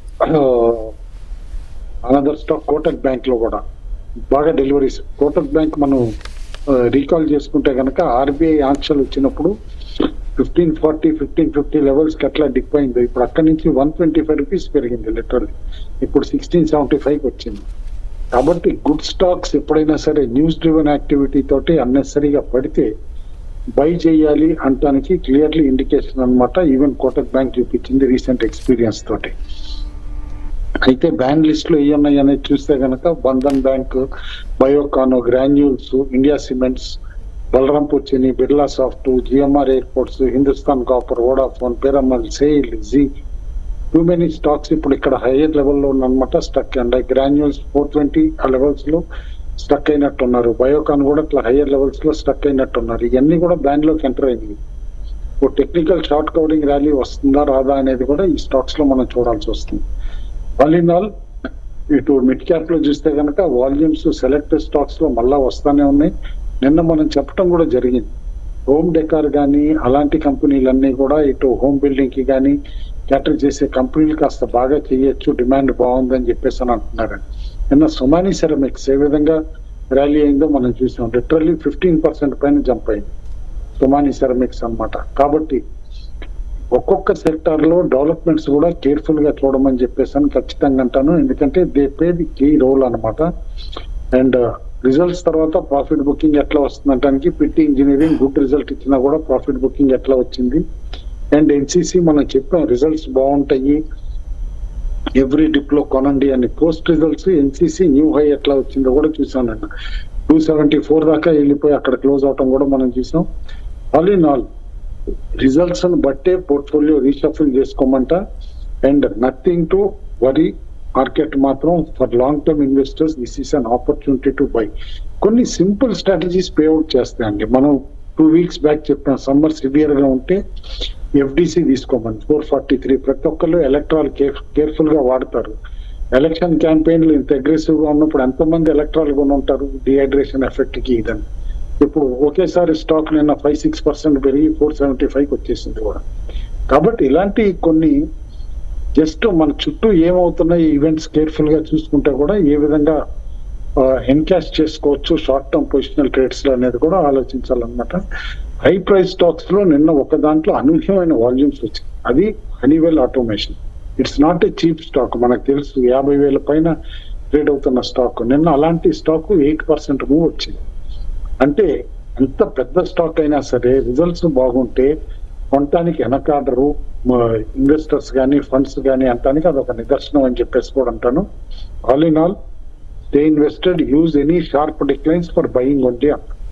అనదర్ స్టాక్ కోటక్ బ్యాంక్ లో కూడా బాగా డెలివరీస్ కోటక్ బ్యాంక్ మనం రీకాల్ చేసుకుంటే కనుక ఆర్బీఐ ఆంక్షలు వచ్చినప్పుడు fifteen forty fifteen fifty levels కి అట్లా డిప్ అయింది ఇప్పుడు అక్కడి నుంచి వన్ ట్వంటీ ఫైవ్ రూపీస్ పెరిగింది లిటరల్లీ ఇప్పుడు సిక్స్టీన్ సెవెంటీ ఫైవ్ వచ్చింది కాబట్టి గుడ్ స్టాక్స్ ఎప్పుడైనా సరే న్యూస్ డ్రివెన్ యాక్టివిటీ తోటి అన్నెసరీగా పడితే బై చేయాలి అంటానికి క్లియర్లీ ఇండికేషన్ అన్నమాట ఈవెన్ కోటక్ బ్యాంక్ చూపించింది రీసెంట్ ఎక్స్పీరియన్స్ తోటి అయితే బ్యాన్ లిస్ట్ లో ఏమున్నాయి అనేది చూస్తే గనక బంధన్ బ్యాంక్ బయోకానో Granules India Cements Balrampur Chini Birla Soft GMR airports Hindustan Copper Vodafone Piramal SAIL Zee too many stocks ఇప్పుడు ఇక్కడ హైయర్ లెవెల్లో ఉన్నమాట stuck and Granules four twenty ఆ లెవెల్స్ లో స్టక్ అయినట్టున్నారు బయోకాన్ కూడా ఇట్లా హైయర్ లెవెల్స్ లో స్టక్ అయినట్టున్నారు ఇవన్నీ కూడా బ్యాన్ లోకి ఎంటర్ అయింది ఇప్పుడు టెక్నికల్ షార్ట్ కవరింగ్ ర్యాలీ వస్తుందా రాదా అనేది కూడా ఈ స్టాక్స్ లో మనం చూడాల్సి వస్తుంది ఆల్ ఇన్ ఆల్ ఇటు మిడ్ క్యాప్ లో చూస్తే కనుక వాల్యూమ్స్ సెలెక్టెడ్ స్టాక్స్ లో మళ్ళా వస్తానే ఉన్నాయి నిన్న మనం చెప్పడం కూడా జరిగింది హోమ్ డెకార్ కానీ అలాంటి కంపెనీలన్నీ కూడా ఇటు హోమ్ బిల్డింగ్ కి కానీ క్యాటర్ చేసే కంపెనీలు కాస్త బాగా చేయొచ్చు డిమాండ్ బాగుందని చెప్పేసి అని అంటున్నారు నిన్న సుమాని సెరమిక్స్ ఏ విధంగా ర్యాలీ అయిందో మనం చూసాం లిటరల్లీ ఫిఫ్టీన్ పర్సెంట్ పైన జంప్ అయింది సుమాని సెరమిక్స్ అన్నమాట కాబట్టి ఒక్కొక్క సెక్టార్ లో డెవలప్మెంట్స్ కూడా కేర్ఫుల్ గా చూడమని చెప్పేసి అని ఖచ్చితంగా అంటాను ఎందుకంటే they pay the key role అనమాట అండ్ రిజల్ట్స్ తర్వాత ప్రాఫిట్ బుకింగ్ ఎట్లా వస్తుందంటానికి పిట్టి ఇంజనీరింగ్ గుడ్ రిజల్ట్ ఇచ్చినా కూడా ప్రాఫిట్ బుకింగ్ ఎట్లా వచ్చింది అండ్ ఎన్సీసీ మనం చెప్పాం రిజల్ట్స్ బాగుంటాయి ఎవ్రీ డిప్ లో కొనండి అని post results NCC new high ఎట్లా వచ్చిందో కూడా చూసాం నేను టూ సెవెంటీ ఫోర్ దాకా వెళ్ళిపోయి అక్కడ క్లోజ్ అవటం కూడా మనం చూసాం ఆల్ ఇన్ ఆల్ రిజల్ట్స్ బట్టే పోర్ట్ఫోలియో రీషఫిల్ చేసుకోమంట and nothing to worry market మాత్రం for long term investors this is an opportunity to buy కొన్ని సింపుల్ స్ట్రాటజీస్ పేఅవుట్ చేస్తాయండి మనం టూ వీక్స్ బ్యాక్ చెప్పిన సమ్మర్ సివియర్ గా ఉంటే ఎఫ్డిసి తీసుకోమని ఫోర్ ఫార్టీ త్రీ ప్రతి ఒక్కళ్ళు ఎలక్ట్రాల్ కేర్ఫుల్ గా వాడతారు ఎలక్షన్ క్యాంపెయిన్లు ఇంత అగ్రెసివ్ గా ఉన్నప్పుడు ఎంతమంది ఎలక్ట్రాల్ కొని ఉంటారు డిహైడ్రేషన్ ఎఫెక్ట్ కి ఇదని ఇప్పుడు ఒకేసారి స్టాక్ నిన్న ఫైవ్ సిక్స్ పర్సెంట్ పెరిగి ఫోర్ సెవెంటీ ఫైవ్ వచ్చేసింది కూడా కాబట్టి ఇలాంటి కొన్ని జస్ట్ మన చుట్టూ ఏమవుతున్నాయి ఈవెంట్స్ కేర్ఫుల్ గా చూసుకుంటే కూడా ఏ విధంగా ఎన్కాష్ చేసుకోవచ్చు షార్ట్ టర్మ్ పొజిషనల్ ట్రేడ్స్ లో అనేది కూడా ఆలోచించాలన్నమాట హై ప్రైస్ స్టాక్స్ లో నిన్న ఒక దాంట్లో అనూహ్యమైన వాల్యూమ్స్ వచ్చాయి అది Honeywell Automation it's not a cheap stock మనకు తెలుసు యాభై వేల పైన ట్రేడ్ అవుతున్న స్టాక్ నిన్న అలాంటి స్టాక్ ఎయిట్ పర్సెంట్ మూవ్ వచ్చింది అంటే ఎంత పెద్ద స్టాక్ అయినా సరే రిజల్ట్స్ బాగుంటే కొనటానికి వెనకాడరు ఇన్వెస్టర్స్ కానీ ఫండ్స్ కానీ అంటానికి అదొక నిదర్శనం అని చెప్పేసి కూడా అంటాను all in all they invested use any sharp declines for buying only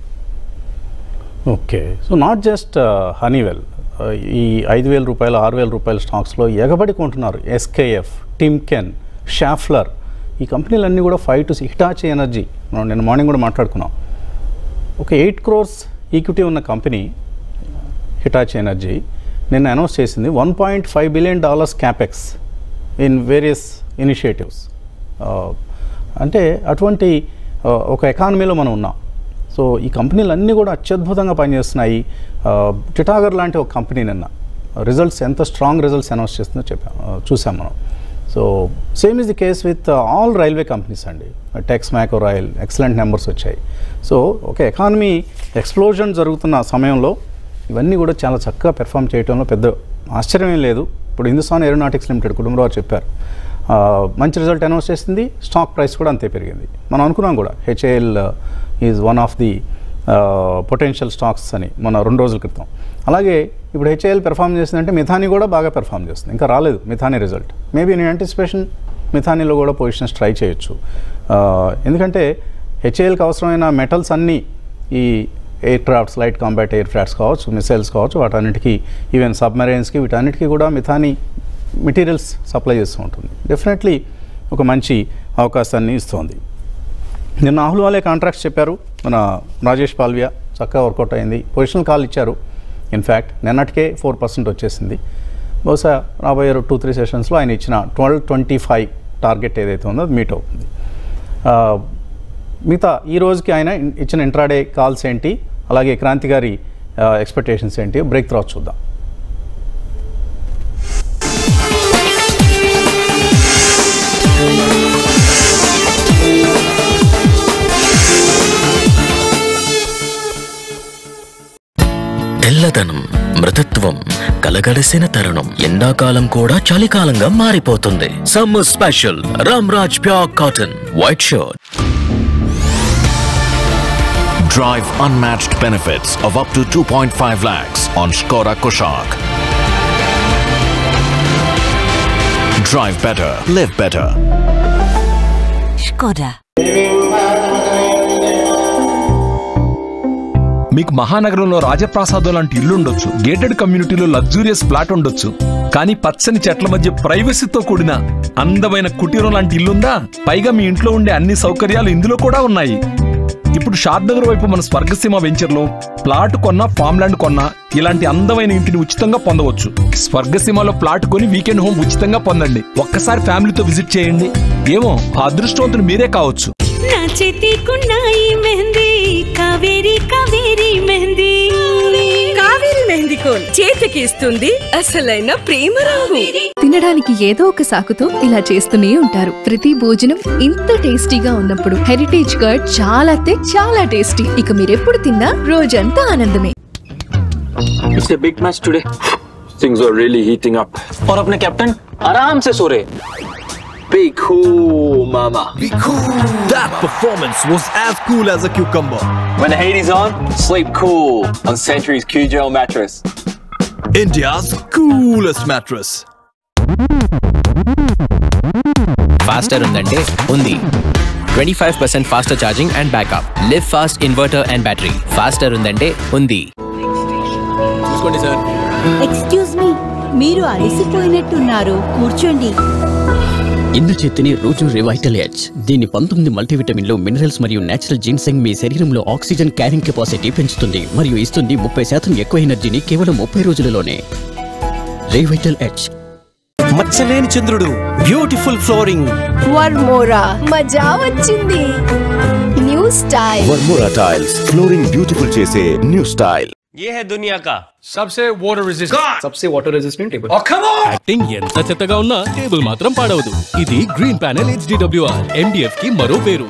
okay so not just Honeywell ఈ ఐదు వేల రూపాయలు ఆరు వేల రూపాయల స్టాక్స్లో ఎగబడి కొంటున్నారు ఎస్కేఎఫ్ టిమ్కెన్ షాఫ్లర్ ఈ కంపెనీలన్నీ కూడా ఫైవ్ టు హిటాచి ఎనర్జీ మనం నిన్న మార్నింగ్ కూడా మాట్లాడుకున్నాం ఒక ఎయిట్ క్రోర్స్ ఈక్విటీ ఉన్న కంపెనీ హిటాచి ఎనర్జీ నిన్న అనౌన్స్ చేసింది one point five billion dollars capex in various initiatives అంటే అటువంటి ఆ, ఒక ఎకానమీలో మనం ఉన్నాం సో ఈ కంపెనీలు అన్నీ కూడా అత్యద్భుతంగా పనిచేస్తున్నాయి ఆ, టిటాగర్ లాంటి ఒక కంపెనీ నిన్న రిజల్ట్స్ ఎంత స్ట్రాంగ్ రిజల్ట్స్ అనౌన్స్ చేస్తుందో చెప్పాం ఆ, చూసాం మనం so same is the case with all railway companies అండి Texmaco royal excellent numbers వచ్చాయి సో ఒక ఎకానమీ ఎక్స్ప్లోజన్ జరుగుతున్న సమయంలో ఇవన్నీ కూడా చాలా చక్కగా పెర్ఫామ్ చేయడంలో పెద్ద ఆశ్చర్యం ఏం లేదు ఇప్పుడు హిందుస్థాన్ ఏరోనాటిక్స్ లిమిటెడ్ కుటుంబరావు చెప్పారు ఆ, మంచి రిజల్ట్ అనౌన్స్ చేసింది స్టాక్ ప్రైస్ కూడా అంతే పెరిగింది మనం అనుకున్నాం కూడా HAL is one of the potential stocks అని మన రెండు రోజుల క్రితం అలాగే ఇప్పుడు హెచ్ఏఎల్ పెర్ఫామ్ చేసిందంటే మిథానీ కూడా బాగా పెర్ఫామ్ చేస్తుంది ఇంకా రాలేదు మిథానీ రిజల్ట్ మేబీ నేను యాంటిసిపేషన్ మిథానీలో కూడా పొజిషన్స్ ట్రై చేయొచ్చు ఆ, ఎందుకంటే హెచ్ఏఎల్కి అవసరమైన మెటల్స్ అన్నీ ఈ aircrafts light combat aircrafts కావచ్చు మిసైల్స్ కావచ్చు వాటన్నిటికీ ఈవెన్ సబ్మెరైన్స్కి వీటన్నిటికీ కూడా మిథానీ మెటీరియల్స్ సప్లై చేస్తూ ఉంటుంది డెఫినెట్లీ ఒక మంచి అవకాశాన్ని ఇస్తోంది నిన్న రాహుల్ వాలే కాంట్రాక్ట్స్ చెప్పారు మన రాజేష్ పాల్వియా చక్కగా వర్కౌట్ అయింది పొజిషనల్ కాల్ ఇచ్చారు ఇన్ఫ్యాక్ట్ నిన్నటికే ఫోర్ పర్సెంట్ వచ్చేసింది బహుశా రాబోయే టూ త్రీ సెషన్స్లో ఆయన ఇచ్చిన ట్వెల్వ్ ట్వంటీ ఫైవ్ టార్గెట్ ఏదైతే ఉందో అది మీట్ అవుతుంది ఆ, మిగతా ఈ రోజుకి ఆయన ఇన్- ఇచ్చిన ఇంట్రాడే కాల్స్ ఏంటి అలాగే క్రాంతి గారి ఎక్స్పెక్టేషన్స్ ఏంటి బ్రేక్ తర్వాత చూద్దాం తెల్లదనం మృతత్వం కలగలిసిన తరుణం ఎండాకాలం కూడా చలికాలంగా మారిపోతుంది summer special Ram Raj pure cotton white shirt Drive unmatched benefits of up to 2.5 lakhs on Skoda Kushaq. Drive better, live better. Skoda. మీకు మహానగరంలో రాజప్రాసాదం లాంటి ఇల్లు ఉండొచ్చు గేటెడ్ కమ్యూనిటీలో లగ్జూరియస్ ఫ్లాట్ ఉండొచ్చు కానీ పచ్చని చెట్ల మధ్య ప్రైవసీతో కూడిన అందమైన కుటీరం లాంటి ఇల్లుందా పైగా మీ ఇంట్లో ఉండే అన్ని సౌకర్యాలు ఇందులో కూడా ఉన్నాయి ఇప్పుడు షాద్ నగర్ వైపు మన స్వర్గసీమ వెంచర్లో ప్లాట్ కొన్నా ఫామ్ ల్యాండ్ కొన్నా ఇలాంటి అందమైన ఇంటిని ఉచితంగా పొందవచ్చు స్వర్గసీమలో ప్లాట్ కొని వీకెండ్ హోమ్ ఉచితంగా పొందండి ఒక్కసారి ఫ్యామిలీతో విజిట్ చేయండి ఏమో ఆ అదృష్టవంతులు మీరే కావచ్చు నా చేతికున్నాయి మెహందీ కావేరి కావేరి మెహందీ కావేరి మెహందీ కోన్ చేతికి ఇస్తుంది అసలైన ప్రేమ రంగు తినడానికి ఏదో ఒక సాకుతో ఇలా చేస్తూనే ఉంటారు ప్రతి భోజనం ఇంత టేస్టీగా ఉన్నప్పుడు హెరిటేజ్ కర్డ్ చాలా థిక్ చాలా టేస్టీ ఇక మీరెప్పుడు తిన్నా రోజంతా ఆనందమే It's a big match today. Things are really heating up. और अपने कैप्टन आराम से सो रहे Be cool, mama. Be cool. That performance was as cool as a cucumber. When the heat is on, sleep cool on Century's Q-Gel mattress. India's coolest mattress. Faster ఉందంటే ఉంది twenty five percent faster charging and backup Livfast inverter and battery faster ఉందంటే ఉంది చూసుకోండి sir excuse me మీరు అలసిపోయినట్టున్నారు కూర్చోండి ఇందు చేతిని రోజు Revital edge దీని పంతొమ్మిది మల్టీవిటమిన్లు మినరల్స్ మరియు నేచురల్ జిన్సెంగ్ మీ శరీరంలో ఆక్సిజన్ క్యారింగ్ కెపాసిటీ పెంచుతుంది మరియు ఇస్తుంది ముప్పై శాతం ఎక్కువ ఎనర్జీని కేవలం ముప్పై రోజులలోనే రివైటల్ ఎడ్జ్ మచ్చలేని చంద్రుడు బ్యూటిఫుల్ ఫ్లోరింగ్ వర్మోరా మజా వచ్చింది new style Varmora tiles flooring beautiful చేసే న్యూ స్టైల్ ये है दुनिया का सबसे वाटर रेजिस्टेंट सबसे వాటర్ రెసిస్టెంట్ టేబుల్ యాక్టింగ్ ఎంత చెత్తగా ఉన్నా టేబుల్ మాత్రం పాడవదు ఇది గ్రీన్ ప్యానెల్ హెచ్డిడబ్ల్యూఆర్ ఎండిఎఫ్ కి మరో పేరు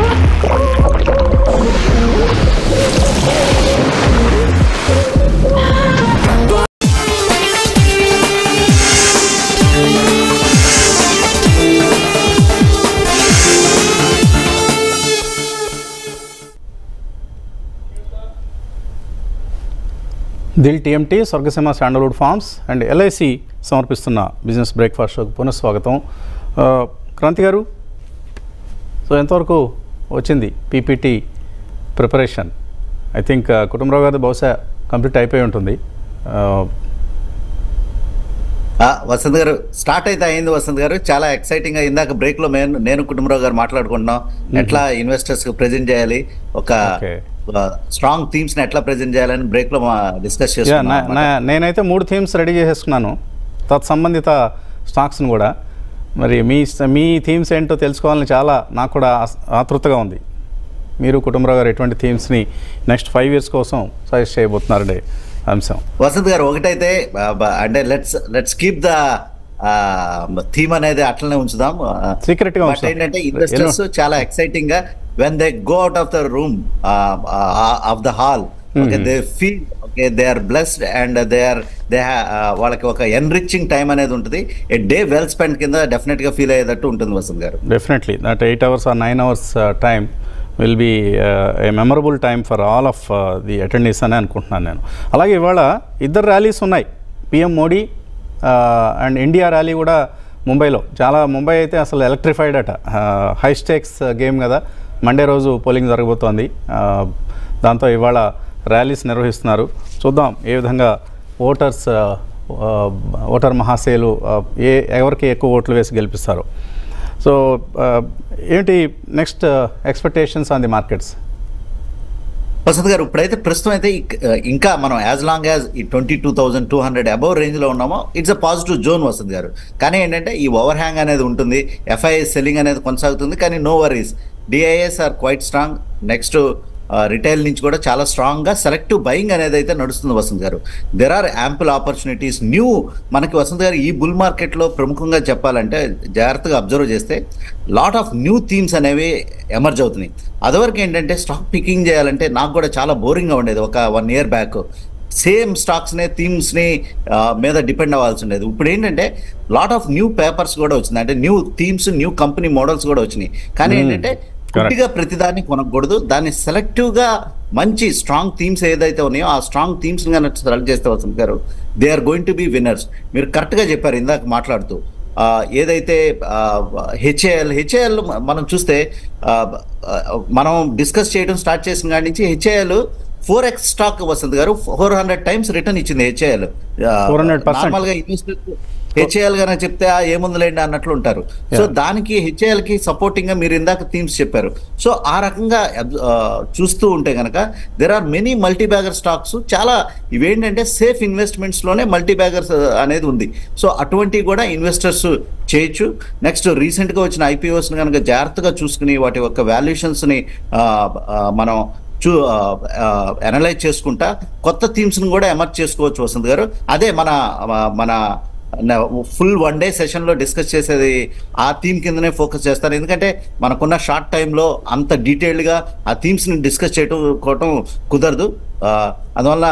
Dil TMT Swargaseema sandalwood farms and LIC సమర్పిస్తున్న బిజినెస్ బ్రేక్ఫాస్ట్ షోకి పునఃస్వాగతం ఆ, క్రాంతి గారు సో ఎంతవరకు వచ్చింది PPT preparation I think Kutumbarao గారి బహుశా కంప్లీట్ అయిపోయి ఉంటుంది ఆ, ఆ, వసంత్ గారు స్టార్ట్ అయితే అయింది వసంత్ గారు చాలా ఎక్సైటింగ్ గా ఇందాక బ్రేక్ లో నేను నేను కుటుంబరావు గారు మాట్లాడుకుంటున్నాం ఎట్లా ఇన్వెస్టర్స్ కి ప్రెజెంట్ చేయాలి ఒక స్ట్రాంగ్ థీమ్స్ ని ఎట్లా ప్రెజెంట్ చేయాలని బ్రేక్ లో డిస్కస్ యా, చేసుకున్నాం నా- అన్నమాట. నా- నేనైతే మూడు థీమ్స్ రెడీ చేసేసుకున్నాను తత్సంబంధిత స్టాక్స్ని కూడా మరి మీ మీ థీమ్స్ ఏంటో తెలుసుకోవాలని చాలా నాకు కూడా ఆస్- ఆతృతగా ఉంది మీరు కుటుంబరావు గారు ఎటువంటి థీమ్స్ని నెక్స్ట్ ఫైవ్ ఇయర్స్ కోసం సజెస్ట్ చేయబోతున్నారండి అంశం వసంత్ గారు ఒకటైతే ఆ, బ- అంటే let's let's keep the theme అనేది అట్లనే ఉంచుదాం Secret గా బట్ ఉంచుదాం. ఏంటంటే ఇన్వెస్టర్స్ చాలా ఎక్సైటింగ్ గా when they go out of the room of the hall okay Mhm. They feel okay they are blessed and they are they వాళ్ళకి ఒక ఎన్రిచింగ్ టైం అనేది ఉంటుంది ఏ డే వెల్ స్పెండ్ కింద definite గా feel అయ్యేటట్టు ఉంటుంది Vasanth garu definitely that eight hours or nine hours time will be a memorable time for all of the attendees అని అనుకుంటున్నాను నేను అలాగే ఇవాళ ఇద్దరు ర్యాలీస్ ఉన్నాయి PM Modi and India rally కూడా ముంబైలో చాలా ముంబై అయితే అసలు ఎలక్ట్రిఫైడ్ అట హై స్టేక్స్ గేమ్ కదా మండే రోజు పోలింగ్ జరగబోతోంది ఆ, దాంతో ఇవాళ ర్యాలీస్ నిర్వహిస్తున్నారు చూద్దాం ఏ విధంగా ఓటర్స్ ఓటర్ మహాశయులు ఆ, ఏ ఎవరికి ఎక్కువ ఓట్లు వేసి గెలిపిస్తారు సో ఏంటి next expectations on the markets Vasanth garu ఇప్పుడైతే ప్రస్తుతం అయితే ఇక్- ఇంకా మనం యాజ్ లాంగ్ యాజ్ ఈ twenty two thousand two hundred above range లో ఉన్నామో it's a positive zone Vasanth garu కానీ ఏంటంటే ఈ ఓవర్ హ్యాంగ్ అనేది ఉంటుంది ఎఫ్ఐఎస్ సెల్లింగ్ అనేది కొనసాగుతుంది కానీ no worries DIIs are quite strong next retail నుంచి కూడా చాలా స్ట్రాంగ్ గా సెలెక్టివ్ బయింగ్ అనేది అయితే నడుస్తుంది Vasanth garu there are ample opportunities new మనకి వసంత్ గారు ఈ బుల్ మార్కెట్ లో ప్రముఖంగా చెప్పాలంటే జాగ్రత్తగా అబ్జర్వ్ చేస్తే లాట్ ఆఫ్ న్యూ థీమ్స్ అనేవి ఎమర్జ్ అవుతున్నాయి అదివరకు ఏంటంటే స్టాక్ పికింగ్ చేయాలంటే నాకు కూడా చాలా బోరింగ్గా ఉండేది ఒక వన్ ఇయర్ బ్యాక్ సేమ్ స్టాక్స్ని థీమ్స్ని మీద డిపెండ్ అవ్వాల్సి ఉండేది ఇప్పుడు ఏంటంటే లాట్ ఆఫ్ న్యూ పేపర్స్ కూడా వచ్చింది అంటే new themes new company models కూడా వచ్చినాయి కానీ Hmm. ఏంటంటే గుడ్డిగా ప్రతిదాన్ని కొనకూడదు దాన్ని సెలెక్టివ్ గా మంచి స్ట్రాంగ్ థీమ్స్ ఏదైతే ఉన్నాయో ఆ స్ట్రాంగ్ థీమ్స్ కనుక సెలెక్ట్ చేస్తే Vasanth garu they are going to be winners మీరు కరెక్ట్ గా చెప్పారు ఇందాక మాట్లాడుతూ ఆ, ఏదైతే హెచ్ఏఎల్ హెచ్ఏఎల్ మనం చూస్తే ఆ, ఆ, మనం డిస్కస్ చేయడం స్టార్ట్ చేసిన కాడి నుంచి HAL four x stock Vasanth garu four hundred times return ఇచ్చింది హెచ్ఏఎల్ 400%. నార్మల్ గా ఇన్వెస్టర్ హెచ్ఏఎల్ గానే చెప్తే "ఆ, ఏముందిలేండి అన్నట్లు ఉంటారు సో దానికి హెచ్ఏఎల్ కి సపోర్టింగ్ గా మీరు ఇందాక థీమ్స్ చెప్పారు సో ఆ రకంగా అబ్- ఆ, చూస్తూ ఉంటే గనక there are many multi bagger stocks చాలా ఇవేంటంటే సేఫ్ ఇన్వెస్ట్మెంట్స్ లోనే మల్టీ బ్యాగర్స్ అనేది ఉంది సో అటువంటివి కూడా ఇన్వెస్టర్స్ చేయొచ్చు నెక్స్ట్ రీసెంట్ గా వచ్చిన ఐపీఓస్ కనుక జాగ్రత్తగా చూసుకుని వాటి యొక్క వాల్యుయేషన్స్ ని ఆ, ఆ, మనం చూ అనలైజ్ చేసుకుంటా కొత్త థీమ్స్ ని కూడా ఎమర్జ్ చేసుకోవచ్చు వసంత్ గారు అదే మన మన ఫుల్ వన్ డే సెషన్ లో డిస్కస్ చేసేది ఆ థీమ్ కిందనే ఫోకస్ చేస్తారు ఎందుకంటే మనకున్న షార్ట్ టైంలో అంత డీటెయిల్డ్ గా ఆ థీమ్స్ ని డిస్కస్ చేయడం కోవటం కుదరదు ఆ, అందువల్ల